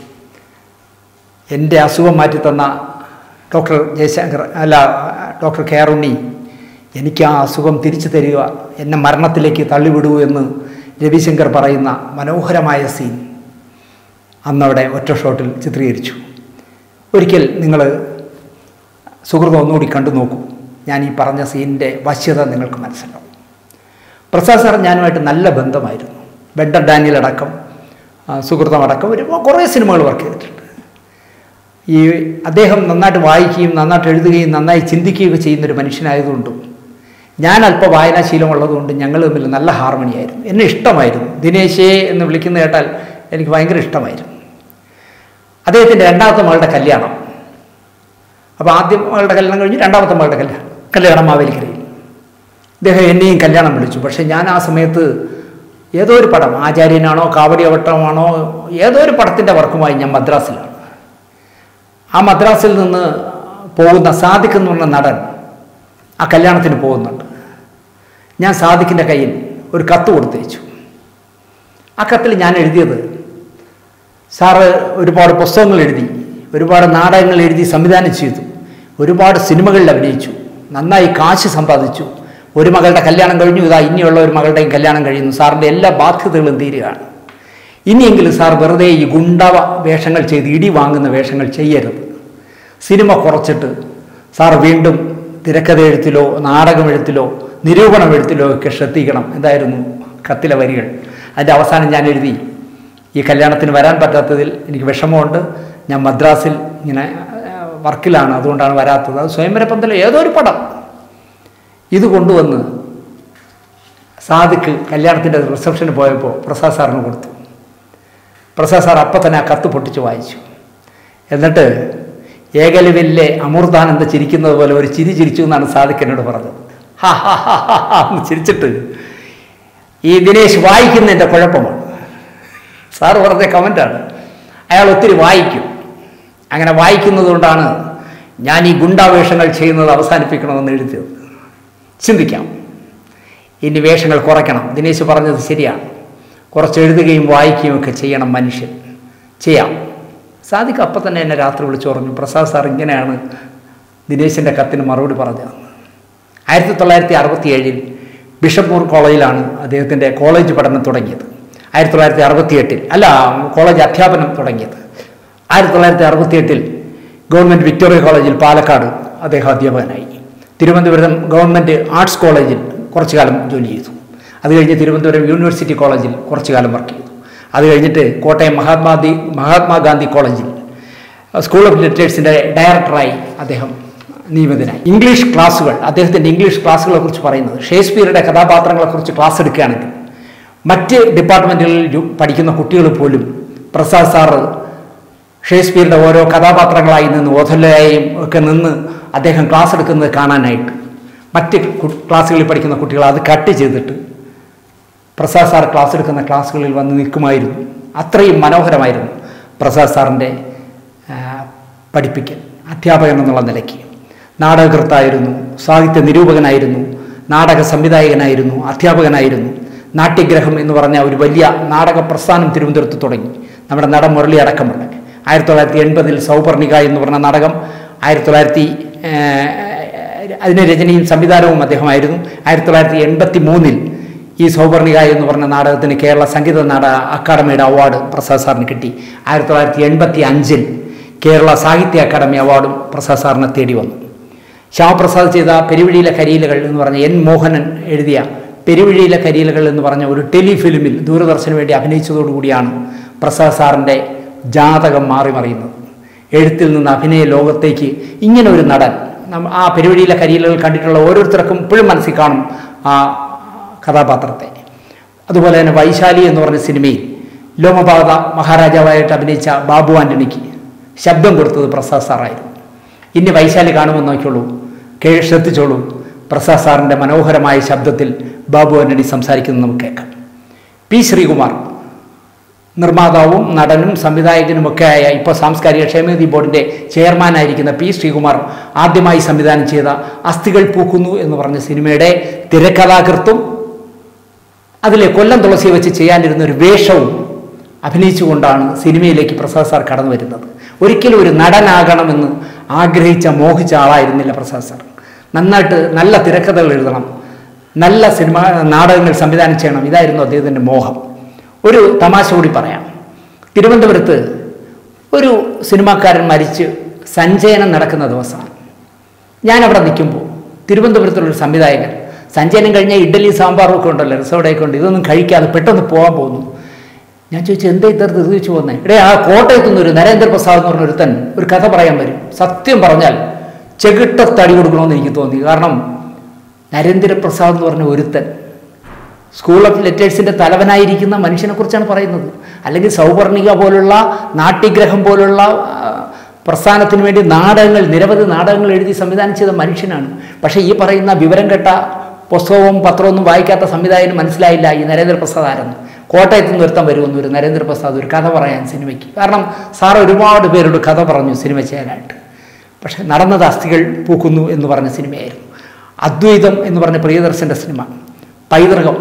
എൻ്റെ അസുഖം മാറ്റിത്തന്ന ഡോക്ടർ ജയശങ്കർ അല്ല ഡോക്ടർ കെയറുണ്ണി എനിക്ക് ആ അസുഖം തിരിച്ചു തരിക എന്നെ മരണത്തിലേക്ക് തള്ളിവിടൂ എന്ന് രവിശങ്കർ പറയുന്ന മനോഹരമായ സീൻ അന്നവിടെ ഒറ്റ ഷോട്ടിൽ ചിത്രീകരിച്ചു ഒരിക്കൽ നിങ്ങൾ സുഹൃതം ഒന്നുകൂടി കണ്ടു നോക്കൂ ഞാൻ ഈ പറഞ്ഞ സീനിൻ്റെ വശ്യത നിങ്ങൾക്ക് മനസ്സിലാവും പ്രസാദ് സാർ ഞാനുമായിട്ട് നല്ല ബന്ധമായിരുന്നു ബെഡർ ഡാനിയൽ അടക്കം ആ, സുഹൃതം അടക്കം ഒരു കുറേ സിനിമകൾ വർക്ക് ചെയ്തിട്ടുണ്ട് ഈ അദ്ദേഹം നന്നായിട്ട് വായിക്കുകയും നന്നായിട്ട് എഴുതുകയും നന്നായി ചിന്തിക്കുകയൊക്കെ ചെയ്യുന്നൊരു മനുഷ്യനായതുകൊണ്ടും ഞാൻ അല്പം വായനാശീലമുള്ളതുകൊണ്ട് ഞങ്ങൾ തമ്മിൽ നല്ല ഹാർമണിയായിരുന്നു എന്നെ ഇഷ്ടമായിരുന്നു ദിനേശേ എന്ന് വിളിക്കുന്ന കേട്ടാൽ എനിക്ക് ഭയങ്കര ഇഷ്ടമായിരുന്നു അദ്ദേഹത്തിൻ്റെ രണ്ടാമത്തെ മകളുടെ കല്യാണം അപ്പോൾ ആദ്യം മകളുടെ കല്യാണം കഴിഞ്ഞ് രണ്ടാമത്തെ മകളുടെ കല്യാണം കല്യാണം മാവേലിക്കരയിൽ ഇദ്ദേഹം എന്നെയും കല്യാണം വിളിച്ചു പക്ഷേ ഞാൻ ആ സമയത്ത് ഏതോ ഒരു പടം ആചാര്യനാണോ കാവടിയവട്ടമാണോ ഏതോ ഒരു പടത്തിൻ്റെ വർക്കുമായി ഞാൻ മദ്രാസിലാണ് ആ മദ്രാസിൽ നിന്ന് പോകുന്ന സാദിഖ് എന്ന് പറഞ്ഞ നടൻ ആ കല്യാണത്തിന് പോകുന്നുണ്ട് ഞാൻ സാദിഖിൻ്റെ കയ്യിൽ ഒരു കത്ത് കൊടുത്തയച്ചു ആ കത്തിൽ ഞാൻ എഴുതിയത് സാറ് ഒരുപാട് പുസ്തകങ്ങൾ എഴുതി ഒരുപാട് നാടകങ്ങൾ എഴുതി സംവിധാനം ചെയ്തു ഒരുപാട് സിനിമകളിൽ അഭിനയിച്ചു നന്നായി കാശ് സമ്പാദിച്ചു ഒരു മകളുടെ കല്യാണം കഴിഞ്ഞു ഇതാ ഇനിയുള്ള ഒരു മകളുടെയും കല്യാണം കഴിയുന്നു സാറിൻ്റെ എല്ലാ ബാധ്യതകളും തീരുകയാണ് ഇനിയെങ്കിലും സാർ വെറുതെ ഈ ഗുണ്ടവ വേഷങ്ങൾ ചെയ്ത് ഇടി വാങ്ങുന്ന വേഷങ്ങൾ ചെയ്യരുത് സിനിമ കുറച്ചിട്ട് സാർ വീണ്ടും തിരക്കഥ എഴുത്തിലോ നാടകം എഴുത്തിലോ നിരൂപണം എഴുത്തിലോ ഒക്കെ ശ്രദ്ധിക്കണം എന്തായിരുന്നു കത്തിലെ വരികൾ അതിൻ്റെ അവസാനം ഞാൻ എഴുതി ഈ കല്യാണത്തിന് വരാൻ പറ്റാത്തതിൽ എനിക്ക് വിഷമമുണ്ട് ഞാൻ മദ്രാസിൽ ഇങ്ങനെ ആ, വർക്കിലാണ് അതുകൊണ്ടാണ് വരാത്തത് അത് സ്വയംവരപ്പന്തൽ ഏതോ ഒരു പടം ഇത് കൊണ്ടുവന്ന് സാദിക്ക് കല്യാണത്തിൻ്റെ റിസപ്ഷന് പോയപ്പോൾ പ്രസാദ് സാറിന് കൊടുത്തു പ്രസാദ് സാർ അപ്പം തന്നെ ആ കത്ത് പൊട്ടിച്ച് വായിച്ചു എന്നിട്ട് ഏകലവിലെ അമൃതാനന്ദ ചിരിക്കുന്നത് പോലെ ഒരു ചിരി ചിരിച്ചു എന്നാണ് സാദിക്ക് എന്നോട് പറഞ്ഞത് ഹാ ഹാ ഹാ ഹാ ഹാ എന്ന് ചിരിച്ചിട്ട് ഈ ദിനേശ് വായിക്കുന്നതിൻ്റെ കുഴപ്പമാണ് സാറ് പറഞ്ഞ കമൻ്റാണ് അയാൾ ഒത്തിരി വായിക്കും അങ്ങനെ വായിക്കുന്നത് കൊണ്ടാണ് ഞാൻ ഈ ഗുണ്ടാവേഷങ്ങൾ ചെയ്യുന്നത് അവസാനിപ്പിക്കണമെന്ന് എഴുതിയത് ചിന്തിക്കാം ഇനി വേഷങ്ങൾ കുറയ്ക്കണം ദിനേശ് പറഞ്ഞത് ശരിയാണ് കുറച്ച് എഴുതുകയും വായിക്കുകയും ഒക്കെ ചെയ്യണം മനുഷ്യൻ ചെയ്യാം സാധിക്കും അപ്പം തന്നെ എന്നെ രാത്രി വിളിച്ചു പറഞ്ഞു പ്രസാദ് സാർ ഇങ്ങനെയാണ് ദിനേശിൻ്റെ കത്തിന് മറുപടി പറഞ്ഞത് ആയിരത്തി തൊള്ളായിരത്തി അറുപത്തി ഏഴിൽ ബിഷപ്പൂർ കോളേജിലാണ് അദ്ദേഹത്തിൻ്റെ കോളേജ് പഠനം തുടങ്ങിയത് ആയിരത്തി തൊള്ളായിരത്തി അറുപത്തി എട്ടിൽ അല്ല കോളേജ് അധ്യാപനം തുടങ്ങിയത് ആയിരത്തി തൊള്ളായിരത്തി അറുപത്തി എട്ടിൽ ഗവൺമെൻറ് വിക്ടോറിയ കോളേജിൽ പാലക്കാട് അദ്ദേഹം അധ്യാപകനായി തിരുവനന്തപുരം ഗവൺമെൻറ് ആർട്സ് കോളേജിൽ കുറച്ചു കാലം ജോലി ചെയ്തു അത് കഴിഞ്ഞ് തിരുവനന്തപുരം യൂണിവേഴ്സിറ്റി കോളേജിൽ കുറച്ചു കാലം വർക്ക് ചെയ്തു അത് കഴിഞ്ഞിട്ട് കോട്ടയം മഹാത്മാഗാന്ധി മഹാത്മാഗാന്ധി കോളേജിൽ സ്കൂൾ ഓഫ് ലിറ്ററേഴ്സിൻ്റെ ഡയറക്ടറായി അദ്ദേഹം നിയമിതനായി ഇംഗ്ലീഷ് ക്ലാസ്സുകൾ അദ്ദേഹത്തിൻ്റെ ഇംഗ്ലീഷ് ക്ലാസ്സുകളെ കുറിച്ച് പറയുന്നത് ഷേക്സ്പിയറുടെ കഥാപാത്രങ്ങളെക്കുറിച്ച് ക്ലാസ് എടുക്കുകയാണെങ്കിൽ മറ്റ് ഡിപ്പാർട്ട്മെൻറ്റുകളിൽ ജു- പഠിക്കുന്ന കുട്ടികൾ പോലും പ്രസാദ് സാറ് ഷേക്സ്പിയറുടെ ഓരോ കഥാപാത്രങ്ങളായി നിന്ന് ഓഥല്ലയായും ഒക്കെ നിന്ന് അദ്ദേഹം ക്ലാസ് എടുക്കുന്നത് കാണാനായിട്ട് മറ്റ് കു- ക്ലാസ്സുകളിൽ പഠിക്കുന്ന കുട്ടികൾ അത് കട്ട് ചെയ്തിട്ട് പ്രസാദ് സാർ ക്ലാസ് എടുക്കുന്ന ക്ലാസ്സുകളിൽ വന്ന് നിൽക്കുമായിരുന്നു അത്രയും മനോഹരമായിരുന്നു പ്രസാദ് സാറിൻ്റെ ആ, പഠിപ്പിക്കൽ അധ്യാപകൻ എന്നുള്ള നിലയ്ക്ക് നാടകകൃത്തായിരുന്നു സാഹിത്യ നിരൂപകനായിരുന്നു നാടക സംവിധായകനായിരുന്നു അധ്യാപകനായിരുന്നു നാട്യഗ്രഹം എന്ന് പറഞ്ഞ ഒരു വലിയ നാടക പ്രസ്ഥാനം തിരുവനന്തപുരത്ത് തുടങ്ങി നമ്മുടെ നടൻ മുരളി അടക്കമുള്ള ആയിരത്തി തൊള്ളായിരത്തി എൺപതിൽ സൗപർണിക എന്ന് പറഞ്ഞ നാടകം ആയിരത്തി തൊള്ളായിരത്തി അതിന് രചനയും സംവിധാനവും അദ്ദേഹമായിരുന്നു ആയിരത്തി തൊള്ളായിരത്തി എൺപത്തി മൂന്നിൽ ഈ സൗപർണിക എന്ന് പറഞ്ഞ നാടകത്തിന് കേരള സംഗീത നാടക അക്കാദമിയുടെ അവാർഡ് പ്രസാദ് സാറിന് കിട്ടി ആയിരത്തി തൊള്ളായിരത്തി എൺപത്തി അഞ്ചിൽ കേരള സാഹിത്യ അക്കാദമി അവാർഡും പ്രസാദ് സാറിനെ തേടി വന്നു ശ്യാമപ്രസാദ് ചെയ്ത പെരുവിഴിയിലെ കരിയിലകൾ എന്ന് പറഞ്ഞ എൻ മോഹനൻ എഴുതിയ പെരുവിഴിയിലെ കരിയിലകൾ എന്ന് പറഞ്ഞ ഒരു ടെലിഫിലിമിൽ ദൂരദർശന് വേണ്ടി അഭിനയിച്ചതോടുകൂടിയാണ് പ്രസാദ് സാറിൻ്റെ ജാതകം മാറി മറിയുന്നത് എഴുത്തിൽ നിന്ന് അഭിനയ ലോകത്തേക്ക് ഇങ്ങനെ ഒരു നടൻ നമ്മ ആ പെരുവഴിയിലെ കരിയിലകൾ കണ്ടിട്ടുള്ള ഓരോരുത്തർക്കും ഇപ്പോഴും മനസ്സിൽ കാണും ആ കഥാപാത്രത്തെ അതുപോലെ തന്നെ വൈശാലി എന്ന് പറഞ്ഞ സിനിമയിൽ ലോമപാത മഹാരാജാവായിട്ട് അഭിനയിച്ച ബാബു ആൻ്റണിക്ക് ശബ്ദം കൊടുത്തത് പ്രസാദ് സാറായിരുന്നു ഇനി വൈശാലി കാണുമെന്ന് നോക്കിയോളൂ കേ ശ്രദ്ധിച്ചോളൂ പ്രസാദ് സാറിൻ്റെ മനോഹരമായ ശബ്ദത്തിൽ ബാബു ആൻ്റണി സംസാരിക്കുന്നത് നമുക്ക് കേൾക്കാം പി ശ്രീകുമാർ നിർമ്മാതാവും നടനും സംവിധായകനുമൊക്കെ ആയ ഇപ്പോൾ സാംസ്കാരിക ക്ഷേമനിധി ബോർഡിൻ്റെ ചെയർമാനായിരിക്കുന്ന പി ശ്രീകുമാർ ആദ്യമായി സംവിധാനം ചെയ്ത അസ്ഥികൾ പൂക്കുന്നു എന്ന് പറഞ്ഞ സിനിമയുടെ തിരക്കഥാകൃത്തും അതിലെ കൊല്ലം തുളസിയെ വെച്ച് ചെയ്യാനിരുന്ന ഒരു വേഷവും അഭിനയിച്ചുകൊണ്ടാണ് സിനിമയിലേക്ക് പ്രസാദ് സാർ കടന്നു വരുന്നത് ഒരിക്കലും ഒരു നടനാകണമെന്ന് ആഗ്രഹിച്ച മോഹിച്ച ആളായിരുന്നില്ല പ്രസാദ് സാർ നന്നായിട്ട് നല്ല തിരക്കഥകൾ എഴുതണം നല്ല സിനിമ നാടകങ്ങൾ സംവിധാനം ചെയ്യണം ഇതായിരുന്നു അദ്ദേഹത്തിൻ്റെ മോഹം ഒരു തമാശ കൂടി പറയാം തിരുവനന്തപുരത്ത് ഒരു സിനിമാക്കാരൻ മരിച്ച് സഞ്ചയനം നടക്കുന്ന ദിവസമാണ് ഞാൻ അവിടെ നിൽക്കുമ്പോൾ തിരുവനന്തപുരത്തുള്ളൊരു സംവിധായകൻ സഞ്ചയനം കഴിഞ്ഞാൽ ഇഡ്ഡലി സാമ്പാറും ഒക്കെ ഉണ്ടല്ലോ റിസോർട്ടൊക്കെ ഉണ്ട് ഇതൊന്നും കഴിക്കാതെ പെട്ടെന്ന് പോകാൻ പോകുന്നു ഞാൻ ചോദിച്ചു എന്താ ഇത്തരത്തിൽ ഇത് ചോദിച്ചു പോകുന്നത് ഇടേ ആ കോട്ടയത്തു നിന്ന് ഒരു നരേന്ദ്രപ്രസാദ് എന്ന് പറഞ്ഞ ഒരുത്തൻ ഒരു കഥ പറയാൻ വരും സത്യം പറഞ്ഞാൽ ചെകിട്ടത്തടി കൊടുക്കണമെന്ന് എനിക്ക് തോന്നി കാരണം നരേന്ദ്രപ്രസാദ് എന്ന് പറഞ്ഞ ഒരുത്തൻ സ്കൂൾ ഓഫ് ലെറ്റേഴ്സിൻ്റെ തലവനായിരിക്കുന്ന മനുഷ്യനെക്കുറിച്ചാണ് പറയുന്നത് അല്ലെങ്കിൽ സൗവർണിക പോലുള്ള നാട്യഗ്രഹം പോലുള്ള ആ, പ്രസ്ഥാനത്തിന് വേണ്ടി നാടകങ്ങൾ നിരവധി നാടകങ്ങൾ എഴുതി സംവിധാനം ചെയ്ത മനുഷ്യനാണ് പക്ഷേ ഈ പറയുന്ന വിവരം കെട്ട പുസ്തകവും പത്രമൊന്നും വായിക്കാത്ത സംവിധായകന് മനസ്സിലായില്ല ഈ നരേന്ദ്രപ്രസാദ് ആരെന്ന് കോട്ടയത്ത് നിന്ന് ഒരുത്തം വരുമെന്ന് ഒരു നരേന്ദ്രപ്രസാദ് ഒരു കഥ പറയാൻ സിനിമയ്ക്ക് കാരണം സാർ ഒരുപാട് പേരോട് കഥ പറഞ്ഞു സിനിമ ചെയ്യാനായിട്ട് പക്ഷെ നടന്നത് അസ്ഥികൾ പൂക്കുന്നു എന്ന് പറഞ്ഞ സിനിമയായിരുന്നു അദ്വൈതം എന്ന് പറഞ്ഞ പ്രിയദർശൻ്റെ സിനിമ പൈതൃകം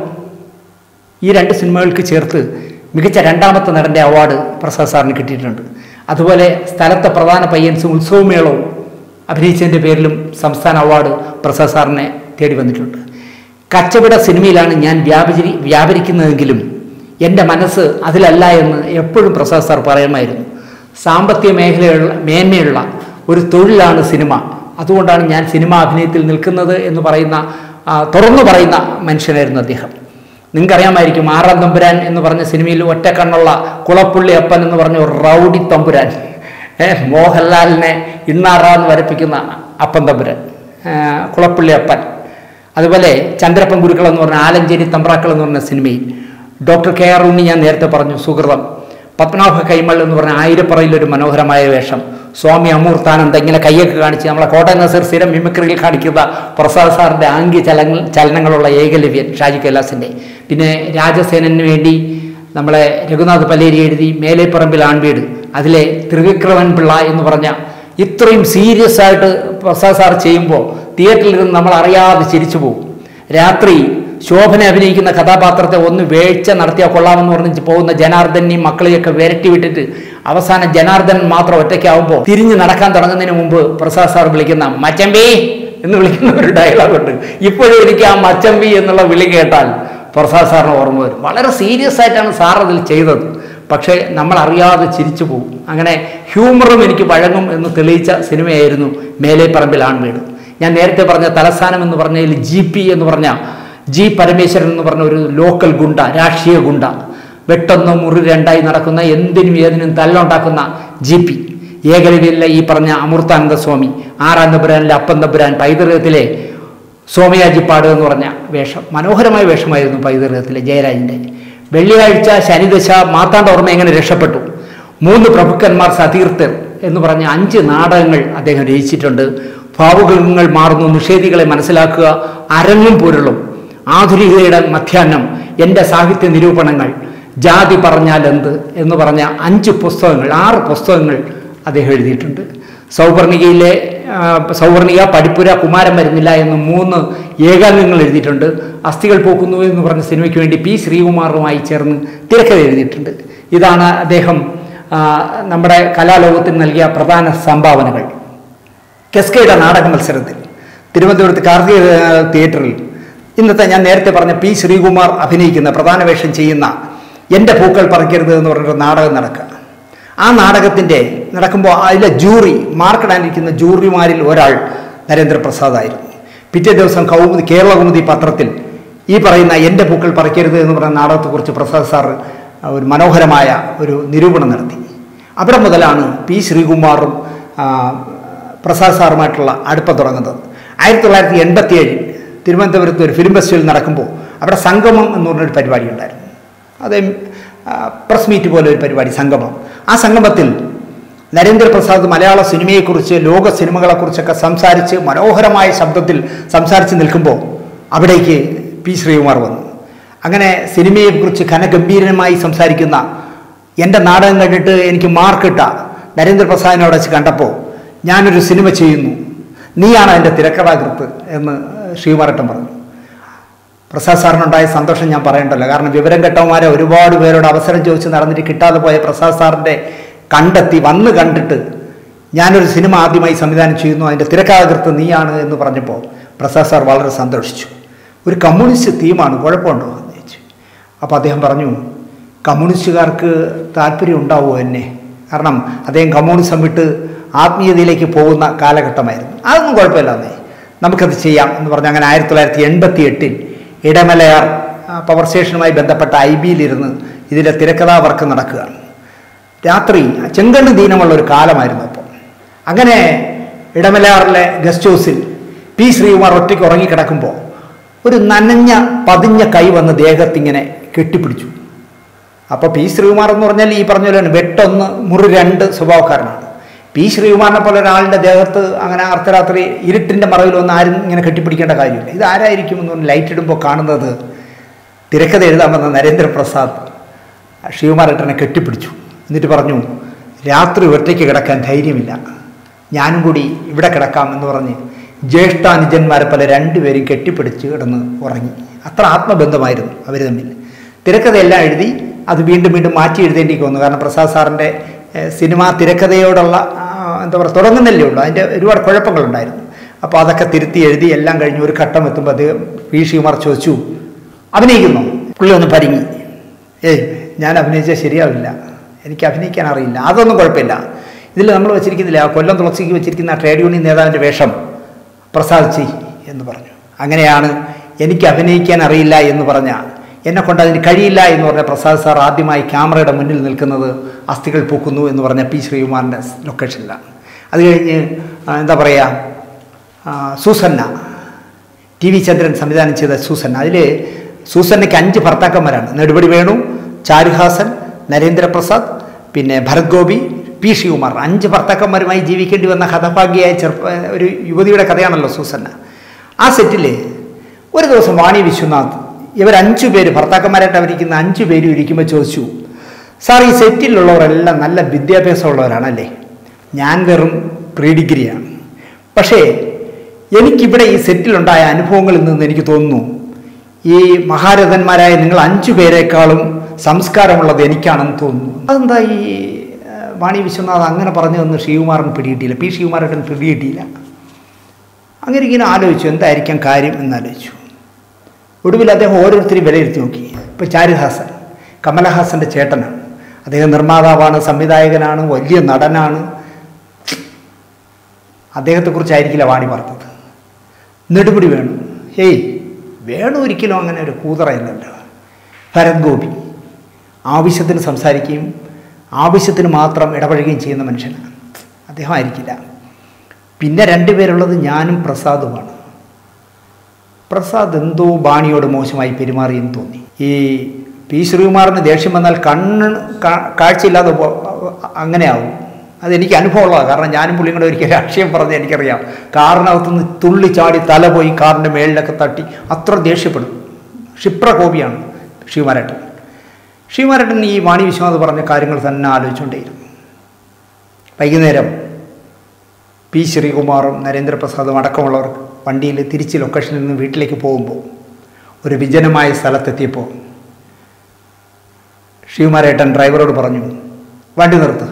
ഈ രണ്ട് സിനിമകൾക്ക് ചേർത്ത് മികച്ച രണ്ടാമത്തെ നടൻ്റെ അവാർഡ് പ്രസാദ് സാറിന് കിട്ടിയിട്ടുണ്ട് അതുപോലെ സ്ഥലത്തെ പ്രധാന പയ്യൻസും ഉത്സവമേളവും അഭിനയിച്ചതിൻ്റെ പേരിലും സംസ്ഥാന അവാർഡ് പ്രസാദ് സാറിനെ തേടി വന്നിട്ടുണ്ട് കച്ചവട സിനിമയിലാണ് ഞാൻ വ്യാപരി വ്യാപരിക്കുന്നതെങ്കിലും എൻ്റെ മനസ്സ് അതിലല്ല എന്ന് എപ്പോഴും പ്രസാദ് സാർ പറയുമായിരുന്നു സാമ്പത്തിക മേഖലയുള്ള മേന്മയുള്ള ഒരു തൊഴിലാണ് സിനിമ അതുകൊണ്ടാണ് ഞാൻ സിനിമ അഭിനയത്തിൽ നിൽക്കുന്നത് എന്ന് പറയുന്ന ആ, തുറന്നു പറയുന്ന മനുഷ്യനായിരുന്നു അദ്ദേഹം നിങ്ങൾക്കറിയാമായിരിക്കും ആറാം തമ്പുരാൻ എന്ന് പറഞ്ഞ സിനിമയിൽ ഒറ്റ കണ്ണുള്ള കുളപ്പുള്ളി അപ്പൻ എന്ന് പറഞ്ഞ ഒരു റൗഡി തമ്പുരാൻ ഏ, മോഹൻലാലിനെ ഇണ്ണാറാന്ന് വരപ്പിക്കുന്ന അപ്പൻ തമ്പുരാൻ ഏ, കുളപ്പുള്ളി അപ്പൻ അതുപോലെ ചന്ദ്രപ്പൻ ഗുരുക്കൾ എന്ന് പറഞ്ഞ ആലഞ്ചേരി തമ്പ്രാക്കൾ എന്ന് പറഞ്ഞ സിനിമയിൽ ഡോക്ടർ കെ ആർ ഉണ്ണി ഞാൻ നേരത്തെ പറഞ്ഞു സുഹൃതം പത്മനാഭ കൈമൾ എന്ന് പറഞ്ഞ ആയിരപ്പറയിലൊരു മനോഹരമായ വേഷം സ്വാമി അമൂർത്താനന്ദ ഇങ്ങനെ കയ്യൊക്കെ കാണിച്ച് നമ്മളെ കോട്ടയം നസീർ സ്ഥിരം മിമിക്രിയിൽ കാണിക്കുന്ന പ്രസാദ് സാറിൻ്റെ ആംഗ്യ ചലങ്ങൾ ചലനങ്ങളുള്ള ഏകലവ്യൻ ഷാജി കൈലാസിൻ്റെ പിന്നെ രാജസേനന് വേണ്ടി നമ്മളെ രഘുനാഥ് പല്ലേരി എഴുതി മേലേപ്പറമ്പിൽ ആൺവീട് അതിലെ ത്രിവിക്രമൻ പിള്ള എന്ന് പറഞ്ഞ ഇത്രയും സീരിയസ് ആയിട്ട് പ്രസാദ് സാർ ചെയ്യുമ്പോൾ തിയേറ്ററിൽ നിന്ന് നമ്മൾ അറിയാതെ ചിരിച്ചു പോകും രാത്രി ശോഭന അഭിനയിക്കുന്ന കഥാപാത്രത്തെ ഒന്ന് വേഴ്ച നടത്തിയാൽ കൊള്ളാമെന്ന് പറഞ്ഞ് പോകുന്ന ജനാർദ്ദനെയും മക്കളെയൊക്കെ വിരട്ടി വിട്ടിട്ട് അവസാനം ജനാർദ്ദൻ മാത്രം ഒറ്റയ്ക്കാവുമ്പോൾ തിരിഞ്ഞ് നടക്കാൻ തുടങ്ങുന്നതിന് മുമ്പ് പ്രസാദ് സാർ വിളിക്കുന്ന മച്ചമ്പി എന്ന് വിളിക്കുന്ന ഒരു ഡയലോഗ് ഉണ്ട് ഇപ്പോഴും എനിക്ക് ആ മച്ചമ്പി എന്നുള്ള വിളി കേട്ടാൽ പ്രസാദ് സാറിന് ഓർമ്മ വരും വളരെ സീരിയസ് ആയിട്ടാണ് സാർ അതിൽ ചെയ്തത് പക്ഷേ നമ്മൾ അറിയാതെ ചിരിച്ചു പോകും അങ്ങനെ ഹ്യൂമറും എനിക്ക് വഴങ്ങും എന്ന് തെളിയിച്ച സിനിമയായിരുന്നു മേലെ പറമ്പിൽ ആൺവീട് ഞാൻ നേരത്തെ പറഞ്ഞ തലസ്ഥാനം എന്ന് പറഞ്ഞതിൽ ജി പി എന്ന് പറഞ്ഞ ജി പരമേശ്വരൻ എന്ന് പറഞ്ഞ ഒരു ലോക്കൽ ഗുണ്ട രാഷ്ട്രീയ ഗുണ്ട വെട്ടൊന്ന് മുറി രണ്ടായി നടക്കുന്ന എന്തിനും ഏതിനും തല്ലുണ്ടാക്കുന്ന ജി പി ഏകലവിലെ ഈ പറഞ്ഞ അമൃതാനന്ദ സ്വാമി ആറാം തമ്പുരാനിലെ അപ്പൻ തമ്പുരാൻ പൈതൃകത്തിലെ സോമയാജിപ്പാട് എന്ന് പറഞ്ഞ വേഷം മനോഹരമായ വേഷമായിരുന്നു പൈതൃകത്തിലെ ജയരാജിൻ്റെ വെള്ളിയാഴ്ച ശനിദശ മാത്താണ്ട ഓർമ്മ എങ്ങനെ രക്ഷപ്പെട്ടു മൂന്ന് പ്രഭുക്കന്മാർ സതീർത്ഥർ എന്ന് പറഞ്ഞ അഞ്ച് നാടകങ്ങൾ അദ്ദേഹം രചിച്ചിട്ടുണ്ട് ഭാവുകങ്ങൾ മാറുന്നു നിഷേധികളെ മനസ്സിലാക്കുക അരങ്ങും പൊരുളും ആധുനികതയുടെ മധ്യാഹ്നം എൻ്റെ സാഹിത്യ നിരൂപണങ്ങൾ ജാതി പറഞ്ഞാൽ എന്ത് എന്ന് പറഞ്ഞ അഞ്ച് പുസ്തകങ്ങൾ ആറ് പുസ്തകങ്ങൾ അദ്ദേഹം എഴുതിയിട്ടുണ്ട് സൗവർണികയിലെ ആ, സൗവർണിക പഠിപ്പുര കുമാരൻ വരുന്നില്ല എന്ന് മൂന്ന് ഏകാംഗങ്ങൾ എഴുതിയിട്ടുണ്ട് അസ്ഥികൾ പോക്കുന്നു എന്ന് പറഞ്ഞ സിനിമയ്ക്ക് വേണ്ടി പി ശ്രീകുമാറുമായി ചേർന്ന് തിരക്കഥ എഴുതിയിട്ടുണ്ട് ഇതാണ് അദ്ദേഹം ആ, നമ്മുടെ കലാലോകത്തിന് നൽകിയ പ്രധാന സംഭാവനകൾ കെസ്കയുടെ നാടക മത്സരത്തിൽ തിരുവനന്തപുരത്ത് കാർത്തിക ഏഹ്, തിയേറ്ററിൽ ഇന്നത്തെ ഞാൻ നേരത്തെ പറഞ്ഞ പി ശ്രീകുമാർ അഭിനയിക്കുന്ന പ്രധാന വേഷം ചെയ്യുന്ന എൻ്റെ പൂക്കൾ പറിക്കരുത് എന്ന് പറഞ്ഞൊരു നാടകം നടക്കുക ആ നാടകത്തിൻ്റെ നടക്കുമ്പോൾ അതിലെ ജൂറി മാർക്കിടാനിരിക്കുന്ന ജൂറിമാരിൽ ഒരാൾ നരേന്ദ്രപ്രസാദ് ആയിരുന്നു പിറ്റേ ദിവസം കൗമുദി കേരള കൗമുദി പത്രത്തിൽ ഈ പറയുന്ന എൻ്റെ പൂക്കൾ പറിക്കരുത് എന്ന് പറയുന്ന നാടകത്തെക്കുറിച്ച് പ്രസാദ് സാർ ഒരു മനോഹരമായ ഒരു നിരൂപണം നടത്തി അവിടെ മുതലാണ് പി ശ്രീകുമാറും ആ, പ്രസാദ് സാറുമായിട്ടുള്ള അടുപ്പം തുടങ്ങുന്നത് ആയിരത്തി തൊള്ളായിരത്തി എൺപത്തി ഏഴിൽ തിരുവനന്തപുരത്ത് ഒരു ഫിലിം ഫെസ്റ്റിവൽ നടക്കുമ്പോൾ അവിടെ സംഗമം എന്ന് പറഞ്ഞൊരു പരിപാടി ഉണ്ടായിരുന്നു അത് പ്രസ് മീറ്റ് പോലെ ഒരു പരിപാടി സംഗമം ആ സംഗമത്തിൽ നരേന്ദ്രപ്രസാദ് മലയാള സിനിമയെക്കുറിച്ച് ലോക സിനിമകളെക്കുറിച്ചൊക്കെ സംസാരിച്ച് മനോഹരമായ ശബ്ദത്തിൽ സംസാരിച്ച് നിൽക്കുമ്പോൾ അവിടേക്ക് പി ശ്രീകുമാർ വന്നു അങ്ങനെ സിനിമയെക്കുറിച്ച് ഘനഗംഭീരമായി സംസാരിക്കുന്ന എൻ്റെ നാടകം കണ്ടിട്ട് എനിക്ക് മാർക്കിട്ട നരേന്ദ്രപ്രസാദിനെ അവിടെ വെച്ച് കണ്ടപ്പോൾ ഞാനൊരു സിനിമ ചെയ്യുന്നു നീയാണ് അതിൻ്റെ തിരക്കഥാകൃത്ത് എന്ന് ശ്രീകുമാരട്ടൻ പറഞ്ഞു പ്രസാദ് സാറിനുണ്ടായ സന്തോഷം ഞാൻ പറയണ്ടല്ലോ കാരണം വിവരം കെട്ടവന്മാരെ ഒരുപാട് പേരോട് അവസരം ചോദിച്ച് നടന്നിട്ട് കിട്ടാതെ പോയ പ്രസാദ് സാറിൻ്റെ കണ്ടെത്തി വന്ന് കണ്ടിട്ട് ഞാനൊരു സിനിമ ആദ്യമായി സംവിധാനം ചെയ്യുന്നു അതിൻ്റെ തിരക്കഥാകൃത്ത് നീയാണ് എന്ന് പറഞ്ഞപ്പോൾ പ്രസാദ് സാർ വളരെ സന്തോഷിച്ചു ഒരു കമ്മ്യൂണിസ്റ്റ് തീമാണ് കുഴപ്പമുണ്ടോ എന്ന് ചോദിച്ചു അപ്പോൾ അദ്ദേഹം പറഞ്ഞു കമ്മ്യൂണിസ്റ്റുകാർക്ക് താല്പര്യം ഉണ്ടാവുമോ എന്നെ കാരണം അദ്ദേഹം കമ്മ്യൂണിസം വിട്ട് ആത്മീയതയിലേക്ക് പോകുന്ന കാലഘട്ടമായിരുന്നു അതൊന്നും കുഴപ്പമില്ല എന്നേ നമുക്കത് ചെയ്യാം എന്ന് പറഞ്ഞ് അങ്ങനെ ആയിരത്തി തൊള്ളായിരത്തി എൺപത്തി എട്ടിൽ ഇടമലയാർ ആ, പവർ സ്റ്റേഷനുമായി ബന്ധപ്പെട്ട ഐ ബിയിലിരുന്ന് ഇതിൻ്റെ തിരക്കഥാ വർക്ക് നടക്കുകയാണ് രാത്രി ചെങ്കണ്ണ് ദീനമുള്ള ഒരു കാലമായിരുന്നു അപ്പോൾ അങ്ങനെ ഇടമലയാറിലെ ഗസ്റ്റ് ഹൗസിൽ പി ശ്രീകുമാർ ഒറ്റയ്ക്ക് ഉറങ്ങിക്കിടക്കുമ്പോൾ ഒരു നനഞ്ഞ പതിഞ്ഞ കൈ വന്ന് ദേഹത്തിങ്ങനെ കെട്ടിപ്പിടിച്ചു അപ്പോൾ പി ശ്രീകുമാർ എന്ന് പറഞ്ഞാൽ ഈ പറഞ്ഞ പോലെയാണ് വെട്ടൊന്ന് മുറി രണ്ട് സ്വഭാവക്കാരനാണ് പി ശ്രീകുമാറിനെ പോലെ ഒരാളുടെ ദേഹത്ത് അങ്ങനെ അർദ്ധരാത്രി ഇരുട്ടിൻ്റെ മറവിൽ വന്ന് ആരും ഇങ്ങനെ കെട്ടിപ്പിടിക്കേണ്ട കാര്യമില്ല ഇത് ആരായിരിക്കും എന്ന് പറഞ്ഞ് ലൈറ്റ് ഇടുമ്പോൾ കാണുന്നത് തിരക്കഥ എഴുതാൻ വന്ന നരേന്ദ്രപ്രസാദ് ശ്രീകുമാരേട്ടനെ കെട്ടിപ്പിടിച്ചു എന്നിട്ട് പറഞ്ഞു രാത്രി ഒറ്റയ്ക്ക് കിടക്കാൻ ധൈര്യമില്ല ഞാനും കൂടി ഇവിടെ കിടക്കാം എന്ന് പറഞ്ഞ് ജ്യേഷ്ഠാനുജന്മാരെ പല രണ്ടുപേരും കെട്ടിപ്പിടിച്ച് കിടന്ന് ഉറങ്ങി അത്ര ആത്മബന്ധമായിരുന്നു അവർ തമ്മിൽ തിരക്കഥയെല്ലാം എഴുതി അത് വീണ്ടും വീണ്ടും മാറ്റി എഴുതേണ്ടി വന്നു കാരണം പ്രസാദ് സാറിൻ്റെ ഏഹ്, സിനിമാ തിരക്കഥയോടുള്ള ആ, എന്താ പറയുക തുടങ്ങുന്നല്ലേ ഉള്ളൂ അതിൻ്റെ ഒരുപാട് കുഴപ്പങ്ങളുണ്ടായിരുന്നു അപ്പോൾ അതൊക്കെ തിരുത്തി എഴുതി എല്ലാം കഴിഞ്ഞ് ഒരു ഘട്ടം എത്തുമ്പോൾ അദ്ദേഹം പി ശ്രീകുമാർ ചോദിച്ചു അഭിനയിക്കുന്നു പുള്ളി ഒന്ന് പരിങ്ങി ഏയ് ഞാൻ അഭിനയിച്ചാൽ ശരിയാവില്ല എനിക്ക് അഭിനയിക്കാൻ അറിയില്ല അതൊന്നും കുഴപ്പമില്ല ഇതിൽ നമ്മൾ വെച്ചിരിക്കുന്നില്ല ആ കൊല്ലം തുളസിക്ക് വെച്ചിരിക്കുന്ന ആ ട്രേഡ് യൂണിയൻ നേതാവിൻ്റെ വേഷം പ്രസാദ് ചെയ് എന്ന് പറഞ്ഞു അങ്ങനെയാണ് എനിക്ക് അഭിനയിക്കാൻ അറിയില്ല എന്ന് പറഞ്ഞ എന്നെ കൊണ്ട് അതിന് കഴിയില്ല എന്ന് പറഞ്ഞ പ്രസാദ് സാർ ആദ്യമായി ക്യാമറയുടെ മുന്നിൽ നിൽക്കുന്നത് അസ്ഥികൾ പൂക്കുന്നു എന്ന് പറഞ്ഞ പി ശ്രീകുമാറിൻ്റെ ലൊക്കേഷനിലാണ് അത് കഴിഞ്ഞ് ആ, എന്താ പറയുക ആ, സൂസന്ന ടി വി ചന്ദ്രൻ സംവിധാനം ചെയ്ത സൂസന്ന അതിൽ സൂസന്നയ്ക്ക് അഞ്ച് ഭർത്താക്കന്മാരാണ് നെടുപടി വേണു ചാരുഹാസൻ നരേന്ദ്രപ്രസാദ് പിന്നെ ഭരത് ഗോപി പി ശ്രീകുമാർ അഞ്ച് ഭർത്താക്കന്മാരുമായി ജീവിക്കേണ്ടി വന്ന ഹതഭാഗ്യയായ ചെറുപ്പ ഒരു യുവതിയുടെ കഥയാണല്ലോ സൂസന്ന ആ സെറ്റിൽ ഒരു ദിവസം വാണി വിശ്വനാഥ് ഇവർ അഞ്ചു പേര് ഭർത്താക്കന്മാരായിട്ട് അവരിക്കുന്ന അഞ്ചു പേരും ഇരിക്കുമ്പോൾ ചോദിച്ചു സാർ ഈ സെറ്റിലുള്ളവരെല്ലാം നല്ല വിദ്യാഭ്യാസമുള്ളവരാണല്ലേ ഞാൻ വെറും പ്രീ ഡിഗ്രിയാണ് പക്ഷേ എനിക്കിവിടെ ഈ സെറ്റിലുണ്ടായ അനുഭവങ്ങളിൽ നിന്ന് എനിക്ക് തോന്നുന്നു ഈ മഹാരഥന്മാരായ നിങ്ങൾ അഞ്ചു പേരെക്കാളും സംസ്കാരമുള്ളത് എനിക്കാണെന്ന് തോന്നുന്നു അതെന്താ ഈ ആ, വാണി വിശ്വനാഥ് അങ്ങനെ പറഞ്ഞതെന്ന് ശ്രീകുമാറിന് പിടികിട്ടിയില്ല പി ശ്രീകുമാരേട്ടൻ പിടികിട്ടിയില്ല അങ്ങനെ ഇങ്ങനെ ആലോചിച്ചു എന്തായിരിക്കാം കാര്യം എന്നാലോചിച്ചു ഒടുവിൽ അദ്ദേഹം ഓരോരുത്തരും വിലയിരുത്തി നോക്കി ഇപ്പോൾ ചാരുഹാസൻ കമലഹാസൻ്റെ ചേട്ടനാണ് അദ്ദേഹം നിർമ്മാതാവാണ് സംവിധായകനാണ് വലിയ നടനാണ് അദ്ദേഹത്തെക്കുറിച്ചായിരിക്കില്ല വാണി പറഞ്ഞത് നെടുമുടി വേണു ഹേയ് വേണു ഒരിക്കലും അങ്ങനെ ഒരു കൂതറയില്ലല്ലോ ഭരത് ഗോപി ആവശ്യത്തിന് സംസാരിക്കുകയും ആവശ്യത്തിന് മാത്രം ഇടപഴകുകയും ചെയ്യുന്ന മനുഷ്യനാണ് അദ്ദേഹം ആയിരിക്കില്ല പിന്നെ രണ്ടുപേരുള്ളത് ഞാനും പ്രസാദുമാണ് പ്രസാദ് എന്തോ ബാണിയോട് മോശമായി പെരുമാറിയെന്ന് തോന്നി ഈ പി ശ്രീകുമാറിന് ദേഷ്യം വന്നാൽ കണ്ണ് കാ- കാഴ്ചയില്ലാതെ പോ- അങ്ങനെയാവും അതെനിക്ക് അനുഭവമുള്ളതാണ് കാരണം ഞാനും പുള്ളിയും കൂടെ ഒരിക്കൽ രാഷ്ട്രീയം പറഞ്ഞ് എനിക്കറിയാം കാറിനകത്തുനിന്ന് തുള്ളി ചാടി തല പോയി കാറിൻ്റെ മേളിലൊക്കെ തട്ടി അത്ര ദേഷ്യപ്പെടും ക്ഷിപ്രകോപിയാണ് ശ്രീകുമാരേട്ടൻ ശ്രീകുമാരേട്ടൻ ഈ വാണി വിശ്വനാഥ് പറഞ്ഞ കാര്യങ്ങൾ തന്നെ ആലോചിച്ചുകൊണ്ടേയിരുന്നു വൈകുന്നേരം പി ശ്രീകുമാറും നരേന്ദ്രപ്രസാദും അടക്കമുള്ളവർ വണ്ടിയിൽ തിരിച്ച് ലൊക്കേഷനിൽ നിന്ന് വീട്ടിലേക്ക് പോകുമ്പോൾ ഒരു വിജനമായ സ്ഥലത്തെത്തിയപ്പോൾ ശ്രീകുമാരേട്ടൻ ഡ്രൈവറോട് പറഞ്ഞു വണ്ടി നിർത്ത്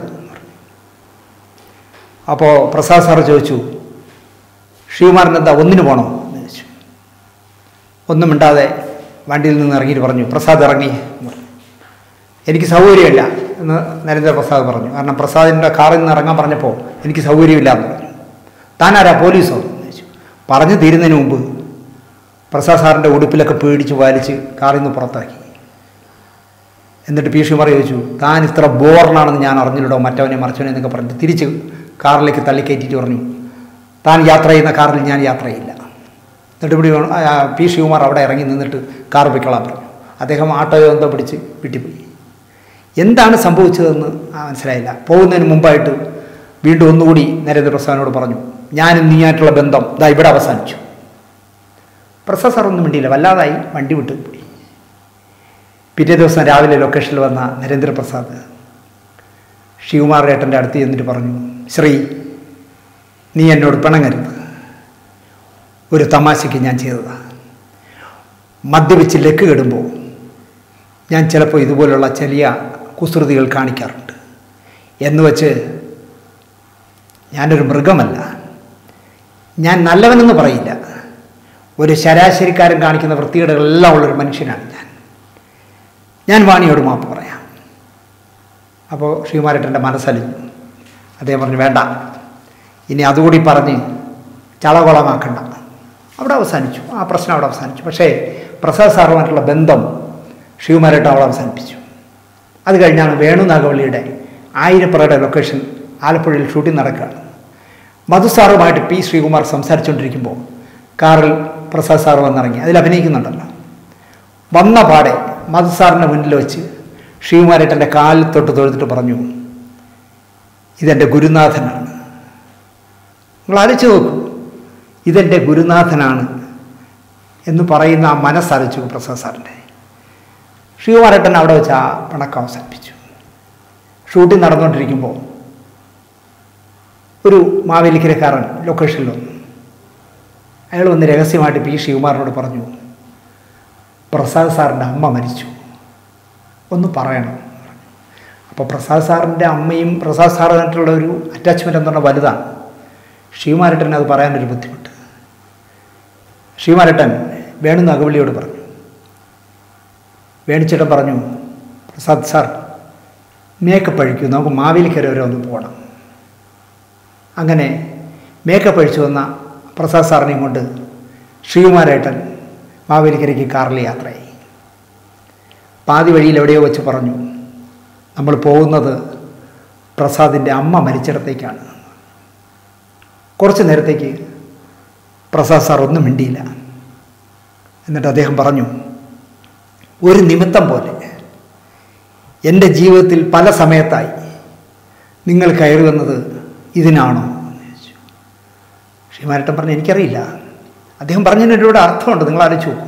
അപ്പോൾ പ്രസാദ് സാറ് ചോദിച്ചു ശ്രീകുമാരൻ എന്താ ഒന്നിന് പോകണോ എന്ന് ചോദിച്ചു ഒന്നും മിണ്ടാതെ വണ്ടിയിൽ നിന്ന് ഇറങ്ങിയിട്ട് പറഞ്ഞു പ്രസാദ് ഇറങ്ങി എന്ന് പറഞ്ഞു എനിക്ക് സൗകര്യമില്ല എന്ന് നരേന്ദ്രപ്രസാദ് പറഞ്ഞു കാരണം പ്രസാദിൻ്റെ കാറിൽ നിന്ന് ഇറങ്ങാൻ പറഞ്ഞപ്പോൾ എനിക്ക് സൗകര്യമില്ല എന്ന് പറഞ്ഞു താനാരാ പോലീസോ എന്ന് ചോദിച്ചു പറഞ്ഞു തീരുന്നതിന് മുമ്പ് പ്രസാദ് സാറിൻ്റെ ഉടുപ്പിലൊക്കെ പേടിച്ച് വലിച്ച് കാറിൽ നിന്ന് പുറത്താക്കി എന്നിട്ട് പി ഷിമാർ ചോദിച്ചു താൻ ഇത്ര ബോറിനാണെന്ന് ഞാൻ അറിഞ്ഞില്ലടോ മറ്റവനെ മറിച്ചവനെ എന്നൊക്കെ പറഞ്ഞിട്ട് തിരിച്ച് കാറിലേക്ക് തള്ളിക്കയറ്റിയിട്ട് പറഞ്ഞു താൻ യാത്ര ചെയ്യുന്ന കാറിൽ ഞാൻ യാത്ര ചെയ്യില്ല എന്നിട്ട് ഇവിടെ വേണം- ആ, പി ശിവകുമാർ അവിടെ ഇറങ്ങി നിന്നിട്ട് കാർ പൊയ്ക്കളാൻ പറഞ്ഞു അദ്ദേഹം ആട്ടോയോ എന്തോ പിടിച്ച് വീട്ടിൽ പോയി എന്താണ് സംഭവിച്ചതെന്ന് ആ മനസ്സിലായില്ല പോകുന്നതിന് മുമ്പായിട്ട് വീണ്ടും ഒന്നുകൂടി നരേന്ദ്രപ്രസാദിനോട് പറഞ്ഞു ഞാനും നീയായിട്ടുള്ള ബന്ധം ഇതാ ഇവിടെ അവസാനിച്ചു പ്രസാദ് സാർ ഒന്നും മിണ്ടിയില്ല വല്ലാതായി വണ്ടി വിട്ട് പോയി പിറ്റേ ദിവസം രാവിലെ ലൊക്കേഷനിൽ വന്ന നരേന്ദ്രപ്രസാദ് ശിവകുമാർ ഏട്ടൻ്റെ അടുത്ത് ചെന്നിട്ട് പറഞ്ഞു ശ്രീ നീ എന്നോട് പിണങ്ങരുത് ഒരു തമാശയ്ക്ക് ഞാൻ ചെയ്തതാണ് മദ്യപിച്ച് ലക്ക് കെടുമ്പോൾ ഞാൻ ചിലപ്പോൾ ഇതുപോലുള്ള ചെറിയ കുസൃതികൾ കാണിക്കാറുണ്ട് എന്ന് വച്ച് ഞാനൊരു മൃഗമല്ല ഞാൻ നല്ലവനെന്ന് പറയില്ല ഒരു ശരാശരിക്കാരൻ കാണിക്കുന്ന വൃത്തികേടുകളെല്ലാം ഉള്ളൊരു മനുഷ്യനാണ് ഞാൻ ഞാൻ വാണിയോട് മാപ്പ് പറയാം അപ്പോൾ ശ്രീകുമാരേട്ടൻ്റെ മനസ്സലിഞ്ഞു അദ്ദേഹം പറഞ്ഞു വേണ്ട ഇനി അതുകൂടി പറഞ്ഞ് ചളകുളമാക്കണ്ട അവിടെ അവസാനിച്ചു ആ പ്രശ്നം അവിടെ അവസാനിച്ചു പക്ഷേ പ്രസാദ് സാറുമായിട്ടുള്ള ബന്ധം ശിവകുമാരേട്ടൻ അവിടെ അവസാനിപ്പിച്ചു അത് കഴിഞ്ഞാണ് വേണു നാഗവള്ളിയുടെ ആയിരപ്പറയുടെ ലൊക്കേഷൻ ആലപ്പുഴയിൽ ഷൂട്ടിംഗ് നടക്കുകയാണ് മധു സാറുമായിട്ട് പി ശ്രീകുമാർ സംസാരിച്ചുകൊണ്ടിരിക്കുമ്പോൾ കാറിൽ പ്രസാദ് സാറ് വന്നിറങ്ങി അതിൽ അഭിനയിക്കുന്നുണ്ടല്ലോ വന്ന പാടെ മധു സാറിൻ്റെ മുന്നിൽ വെച്ച് ശ്രീകുമാരേട്ടൻ്റെ കാലിൽ തൊട്ട് തൊഴുതിട്ട് പറഞ്ഞു ഇതെൻ്റെ ഗുരുനാഥനാണ് നിങ്ങൾ ആലോചിച്ച് നോക്കൂ ഇതെൻ്റെ ഗുരുനാഥനാണ് എന്ന് പറയുന്ന ആ മനസ്സറിച്ചു പ്രസാദ് സാറിൻ്റെ ശ്രീകുമാരേട്ടൻ അവിടെ വെച്ച് ആ പിണക്കം അവസാനിപ്പിച്ചു ഷൂട്ടിംഗ് നടന്നുകൊണ്ടിരിക്കുമ്പോൾ ഒരു മാവേലിക്കരക്കാരൻ ലൊക്കേഷനിൽ വന്നു അയാൾ വന്ന് രഹസ്യമായിട്ട് പി ശിവകുമാറിനോട് പറഞ്ഞു പ്രസാദ് സാറിൻ്റെ അമ്മ മരിച്ചു ഒന്ന് പറയണം അപ്പോൾ പ്രസാദ് സാറിൻ്റെ അമ്മയും പ്രസാദ് സാറുമായിട്ടുള്ള ഒരു അറ്റാച്ച്മെൻ്റ് എന്ന് പറഞ്ഞാൽ വലുതാണ് ശിവമാരട്ടൻ അത് പറയാനൊരു ബുദ്ധിമുട്ട് ശിവമാരട്ടൻ വേണു നഗവള്ളിയോട് പറഞ്ഞു വേണിച്ചേട്ടൻ പറഞ്ഞു പ്രസാദ് സാർ മേക്കപ്പ് അഴിക്കൂ നമുക്ക് മാവേലിക്കര വരെ ഒന്ന് പോകണം അങ്ങനെ മേക്കപ്പ് അഴിച്ചു വന്ന പ്രസാദ് സാറിനെയും കൊണ്ട് ശ്രീകുമാരേട്ടൻ മാവേലിക്കരയ്ക്ക് കാറിൽ യാത്രയായി പാതി വഴിയിൽ എവിടെയോ വെച്ച് പറഞ്ഞു നമ്മൾ പോകുന്നത് പ്രസാദിൻ്റെ അമ്മ മരിച്ചിടത്തേക്കാണ് കുറച്ച് നേരത്തേക്ക് പ്രസാദ് സാർ ഒന്നും മിണ്ടിയില്ല എന്നിട്ട് അദ്ദേഹം പറഞ്ഞു ഒരു നിമിത്തം പോലെ എൻ്റെ ജീവിതത്തിൽ പല സമയത്തായി നിങ്ങൾ കയറി വന്നത് ഇതിനാണോ എന്ന് ചോദിച്ചു ശ്രീമാരട്ടൻ പറഞ്ഞു എനിക്കറിയില്ല അദ്ദേഹം പറഞ്ഞതിന് ഒരു അർത്ഥമുണ്ട് നിങ്ങൾ ആലോചിച്ച് നോക്കൂ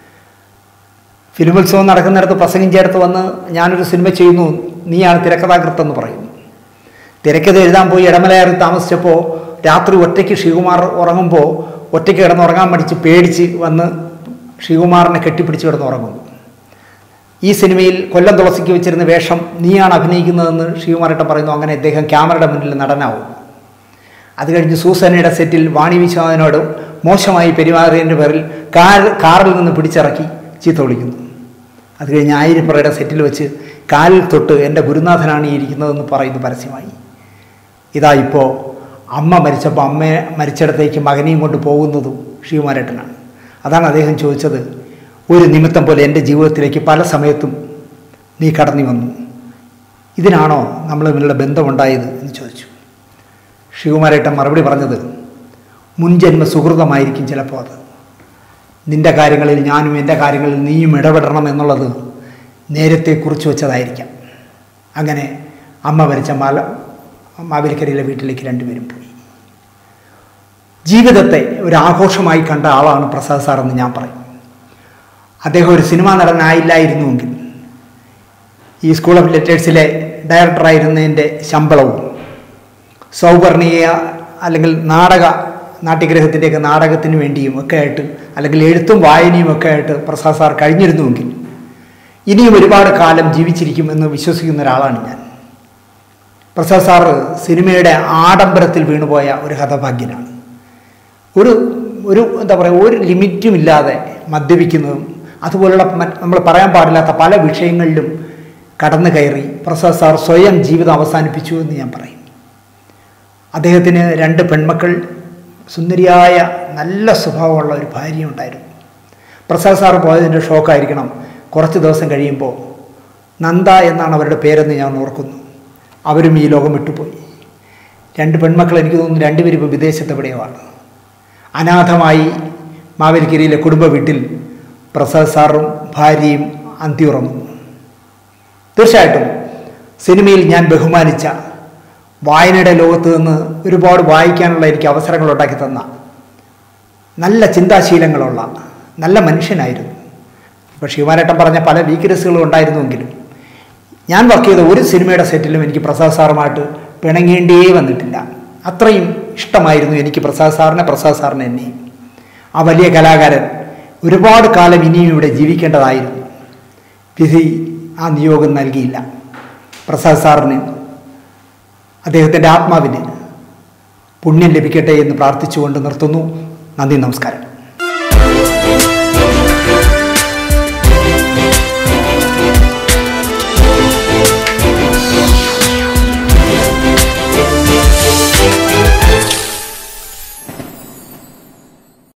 ഫിലിമോത്സവം നടക്കുന്നിടത്ത് പ്രസംഗിച്ചേടത്ത് വന്ന് ഞാനൊരു സിനിമ ചെയ്യുന്നു നീയാണ് തിരക്കഥാകൃത്തെന്ന് പറയുന്നു തിരക്കഥ എഴുതാൻ പോയി ഇടമലയാറിൽ താമസിച്ചപ്പോൾ രാത്രി ഒറ്റയ്ക്ക് ശ്രീകുമാർ ഉറങ്ങുമ്പോൾ ഒറ്റയ്ക്ക് കിടന്നുറങ്ങാൻ മടിച്ച് പേടിച്ച് വന്ന് ശ്രീകുമാറിനെ കെട്ടിപ്പിടിച്ച് കിടന്നുറങ്ങുന്നു ഈ സിനിമയിൽ കൊല്ലം തുളസിക്ക് വെച്ചിരുന്ന വേഷം നീയാണ് അഭിനയിക്കുന്നതെന്ന് ശ്രീകുമാരേട്ടൻ പറയുന്നു അങ്ങനെ അദ്ദേഹം ക്യാമറയുടെ മുന്നിൽ നടനാവും അത് കഴിഞ്ഞ് സൂസനയുടെ സെറ്റിൽ വാണി വിശ്വനാഥനോട് മോശമായി പെരുമാറിയതിൻ്റെ പേരിൽ കാർ കാറിൽ നിന്ന് പിടിച്ചിറക്കി ചീത്ത വിളിക്കുന്നു അത് കഴിഞ്ഞ് ആയിരപ്പുറയുടെ സെറ്റിൽ വെച്ച് കാലിൽ തൊട്ട് എൻ്റെ ഗുരുനാഥനാണ് ഈ ഇരിക്കുന്നതെന്ന് പറയുന്നു പരസ്യമായി ഇതാ ഇപ്പോൾ അമ്മ മരിച്ചപ്പോൾ അമ്മയെ മരിച്ചിടത്തേക്ക് മകനെയും കൊണ്ട് പോകുന്നതും ശ്രീകുമാരേട്ടനാണ് അതാണ് അദ്ദേഹം ചോദിച്ചത് ഒരു നിമിത്തം പോലെ എൻ്റെ ജീവിതത്തിലേക്ക് പല സമയത്തും നീ കടന്നു വന്നു ഇതിനാണോ നമ്മൾ തമ്മിലുള്ള ബന്ധമുണ്ടായത് എന്ന് ചോദിച്ചു ശിവകുമാരേട്ടൻ മറുപടി പറഞ്ഞത് മുൻജന്മ സുഹൃതമായിരിക്കും ചിലപ്പോൾ അത് നിന്റെ കാര്യങ്ങളിൽ ഞാനും എൻ്റെ കാര്യങ്ങളിൽ നീയും ഇടപെടണം എന്നുള്ളത് നേരത്തെ കുറിച്ച് വെച്ചതായിരിക്കാം അങ്ങനെ അമ്മ മരിച്ച മാല മാവേലിക്കരയിലെ വീട്ടിലേക്ക് രണ്ടുപേരും പോയി ജീവിതത്തെ ഒരു ആഘോഷമായി കണ്ട ആളാണ് പ്രസാദ് സാർ എന്ന് ഞാൻ പറയും അദ്ദേഹം ഒരു സിനിമാ നടനായില്ലായിരുന്നുവെങ്കിൽ ഈ സ്കൂൾ ഓഫ് ലെറ്റേഴ്സിലെ ഡയറക്ടറായിരുന്നതിൻ്റെ ശമ്പളവും സൗവർണീയ അല്ലെങ്കിൽ നാടക നാട്യഗ്രഹത്തിൻ്റെയൊക്കെ നാടകത്തിന് വേണ്ടിയും ഒക്കെ ആയിട്ട് അല്ലെങ്കിൽ എഴുത്തും വായനയും ഒക്കെ ആയിട്ട് പ്രസാദ് സാർ കഴിഞ്ഞിരുന്നുവെങ്കിൽ ഇനിയും ഒരുപാട് കാലം ജീവിച്ചിരിക്കും എന്ന് വിശ്വസിക്കുന്ന ഒരാളാണ് ഞാൻ പ്രസാദ് സാറ് സിനിമയുടെ ആഡംബരത്തിൽ വീണുപോയ ഒരു ഹതഭാഗ്യനാണ് ഒരു ഒരു എന്താ പറയുക ഒരു ലിമിറ്റും ഇല്ലാതെ മദ്യപിക്കുന്നതും അതുപോലുള്ള മറ്റ് നമ്മൾ പറയാൻ പാടില്ലാത്ത പല വിഷയങ്ങളിലും കടന്നു കയറി പ്രസാദ് സാർ സ്വയം ജീവിതം അവസാനിപ്പിച്ചു എന്ന് ഞാൻ പറയും അദ്ദേഹത്തിന് രണ്ട് പെൺമക്കൾ സുന്ദരിയായ നല്ല സ്വഭാവമുള്ള ഒരു ഭാര്യ ഉണ്ടായിരുന്നു പ്രസാദ് സാർ പോയതിൻ്റെ ഷോക്കായിരിക്കണം കുറച്ച് ദിവസം കഴിയുമ്പോൾ നന്ദ എന്നാണ് അവരുടെ പേരെന്ന് ഞാൻ ഓർക്കുന്നു അവരും ഈ ലോകം വിട്ടുപോയി രണ്ട് പെൺമക്കൾ എനിക്ക് തോന്നുന്നു രണ്ടുപേരും ഇപ്പോൾ വിദേശത്ത് എവിടെയുമാണ് അനാഥമായി മാവേലിക്കരയിലെ കുടുംബ വീട്ടിൽ പ്രസാദ് സാറും ഭാര്യയും അന്തി ഉറങ്ങുന്നു തീർച്ചയായിട്ടും സിനിമയിൽ ഞാൻ ബഹുമാനിച്ച വായനയുടെ ലോകത്ത് നിന്ന് ഒരുപാട് വായിക്കാനുള്ള എനിക്ക് അവസരങ്ങൾ ഉണ്ടാക്കി തന്ന നല്ല ചിന്താശീലങ്ങളുള്ള നല്ല മനുഷ്യനായിരുന്നു ഇപ്പോൾ ശിവമാരേട്ടൻ പറഞ്ഞ പല വീക്ക്നെസ്സുകളും ഉണ്ടായിരുന്നുവെങ്കിലും ഞാൻ വർക്ക് ചെയ്ത ഒരു സിനിമയുടെ സെറ്റിലും എനിക്ക് പ്രസാദ് സാറുമായിട്ട് പിണങ്ങേണ്ടേ വന്നിട്ടില്ല അത്രയും ഇഷ്ടമായിരുന്നു എനിക്ക് പ്രസാദ് സാറിനെ പ്രസാദ് സാറിനെ എന്നെയും ആ വലിയ കലാകാരൻ ഒരുപാട് കാലം ഇനിയും ഇവിടെ ജീവിക്കേണ്ടതായിരുന്നു വിധി ആ നിയോഗം നൽകിയില്ല പ്രസാദ് സാറിന് അദ്ദേഹത്തിൻ്റെ ആത്മാവിന് പുണ്യം ലഭിക്കട്ടെ എന്ന് പ്രാർത്ഥിച്ചുകൊണ്ട് നിർത്തുന്നു നന്ദി നമസ്കാരം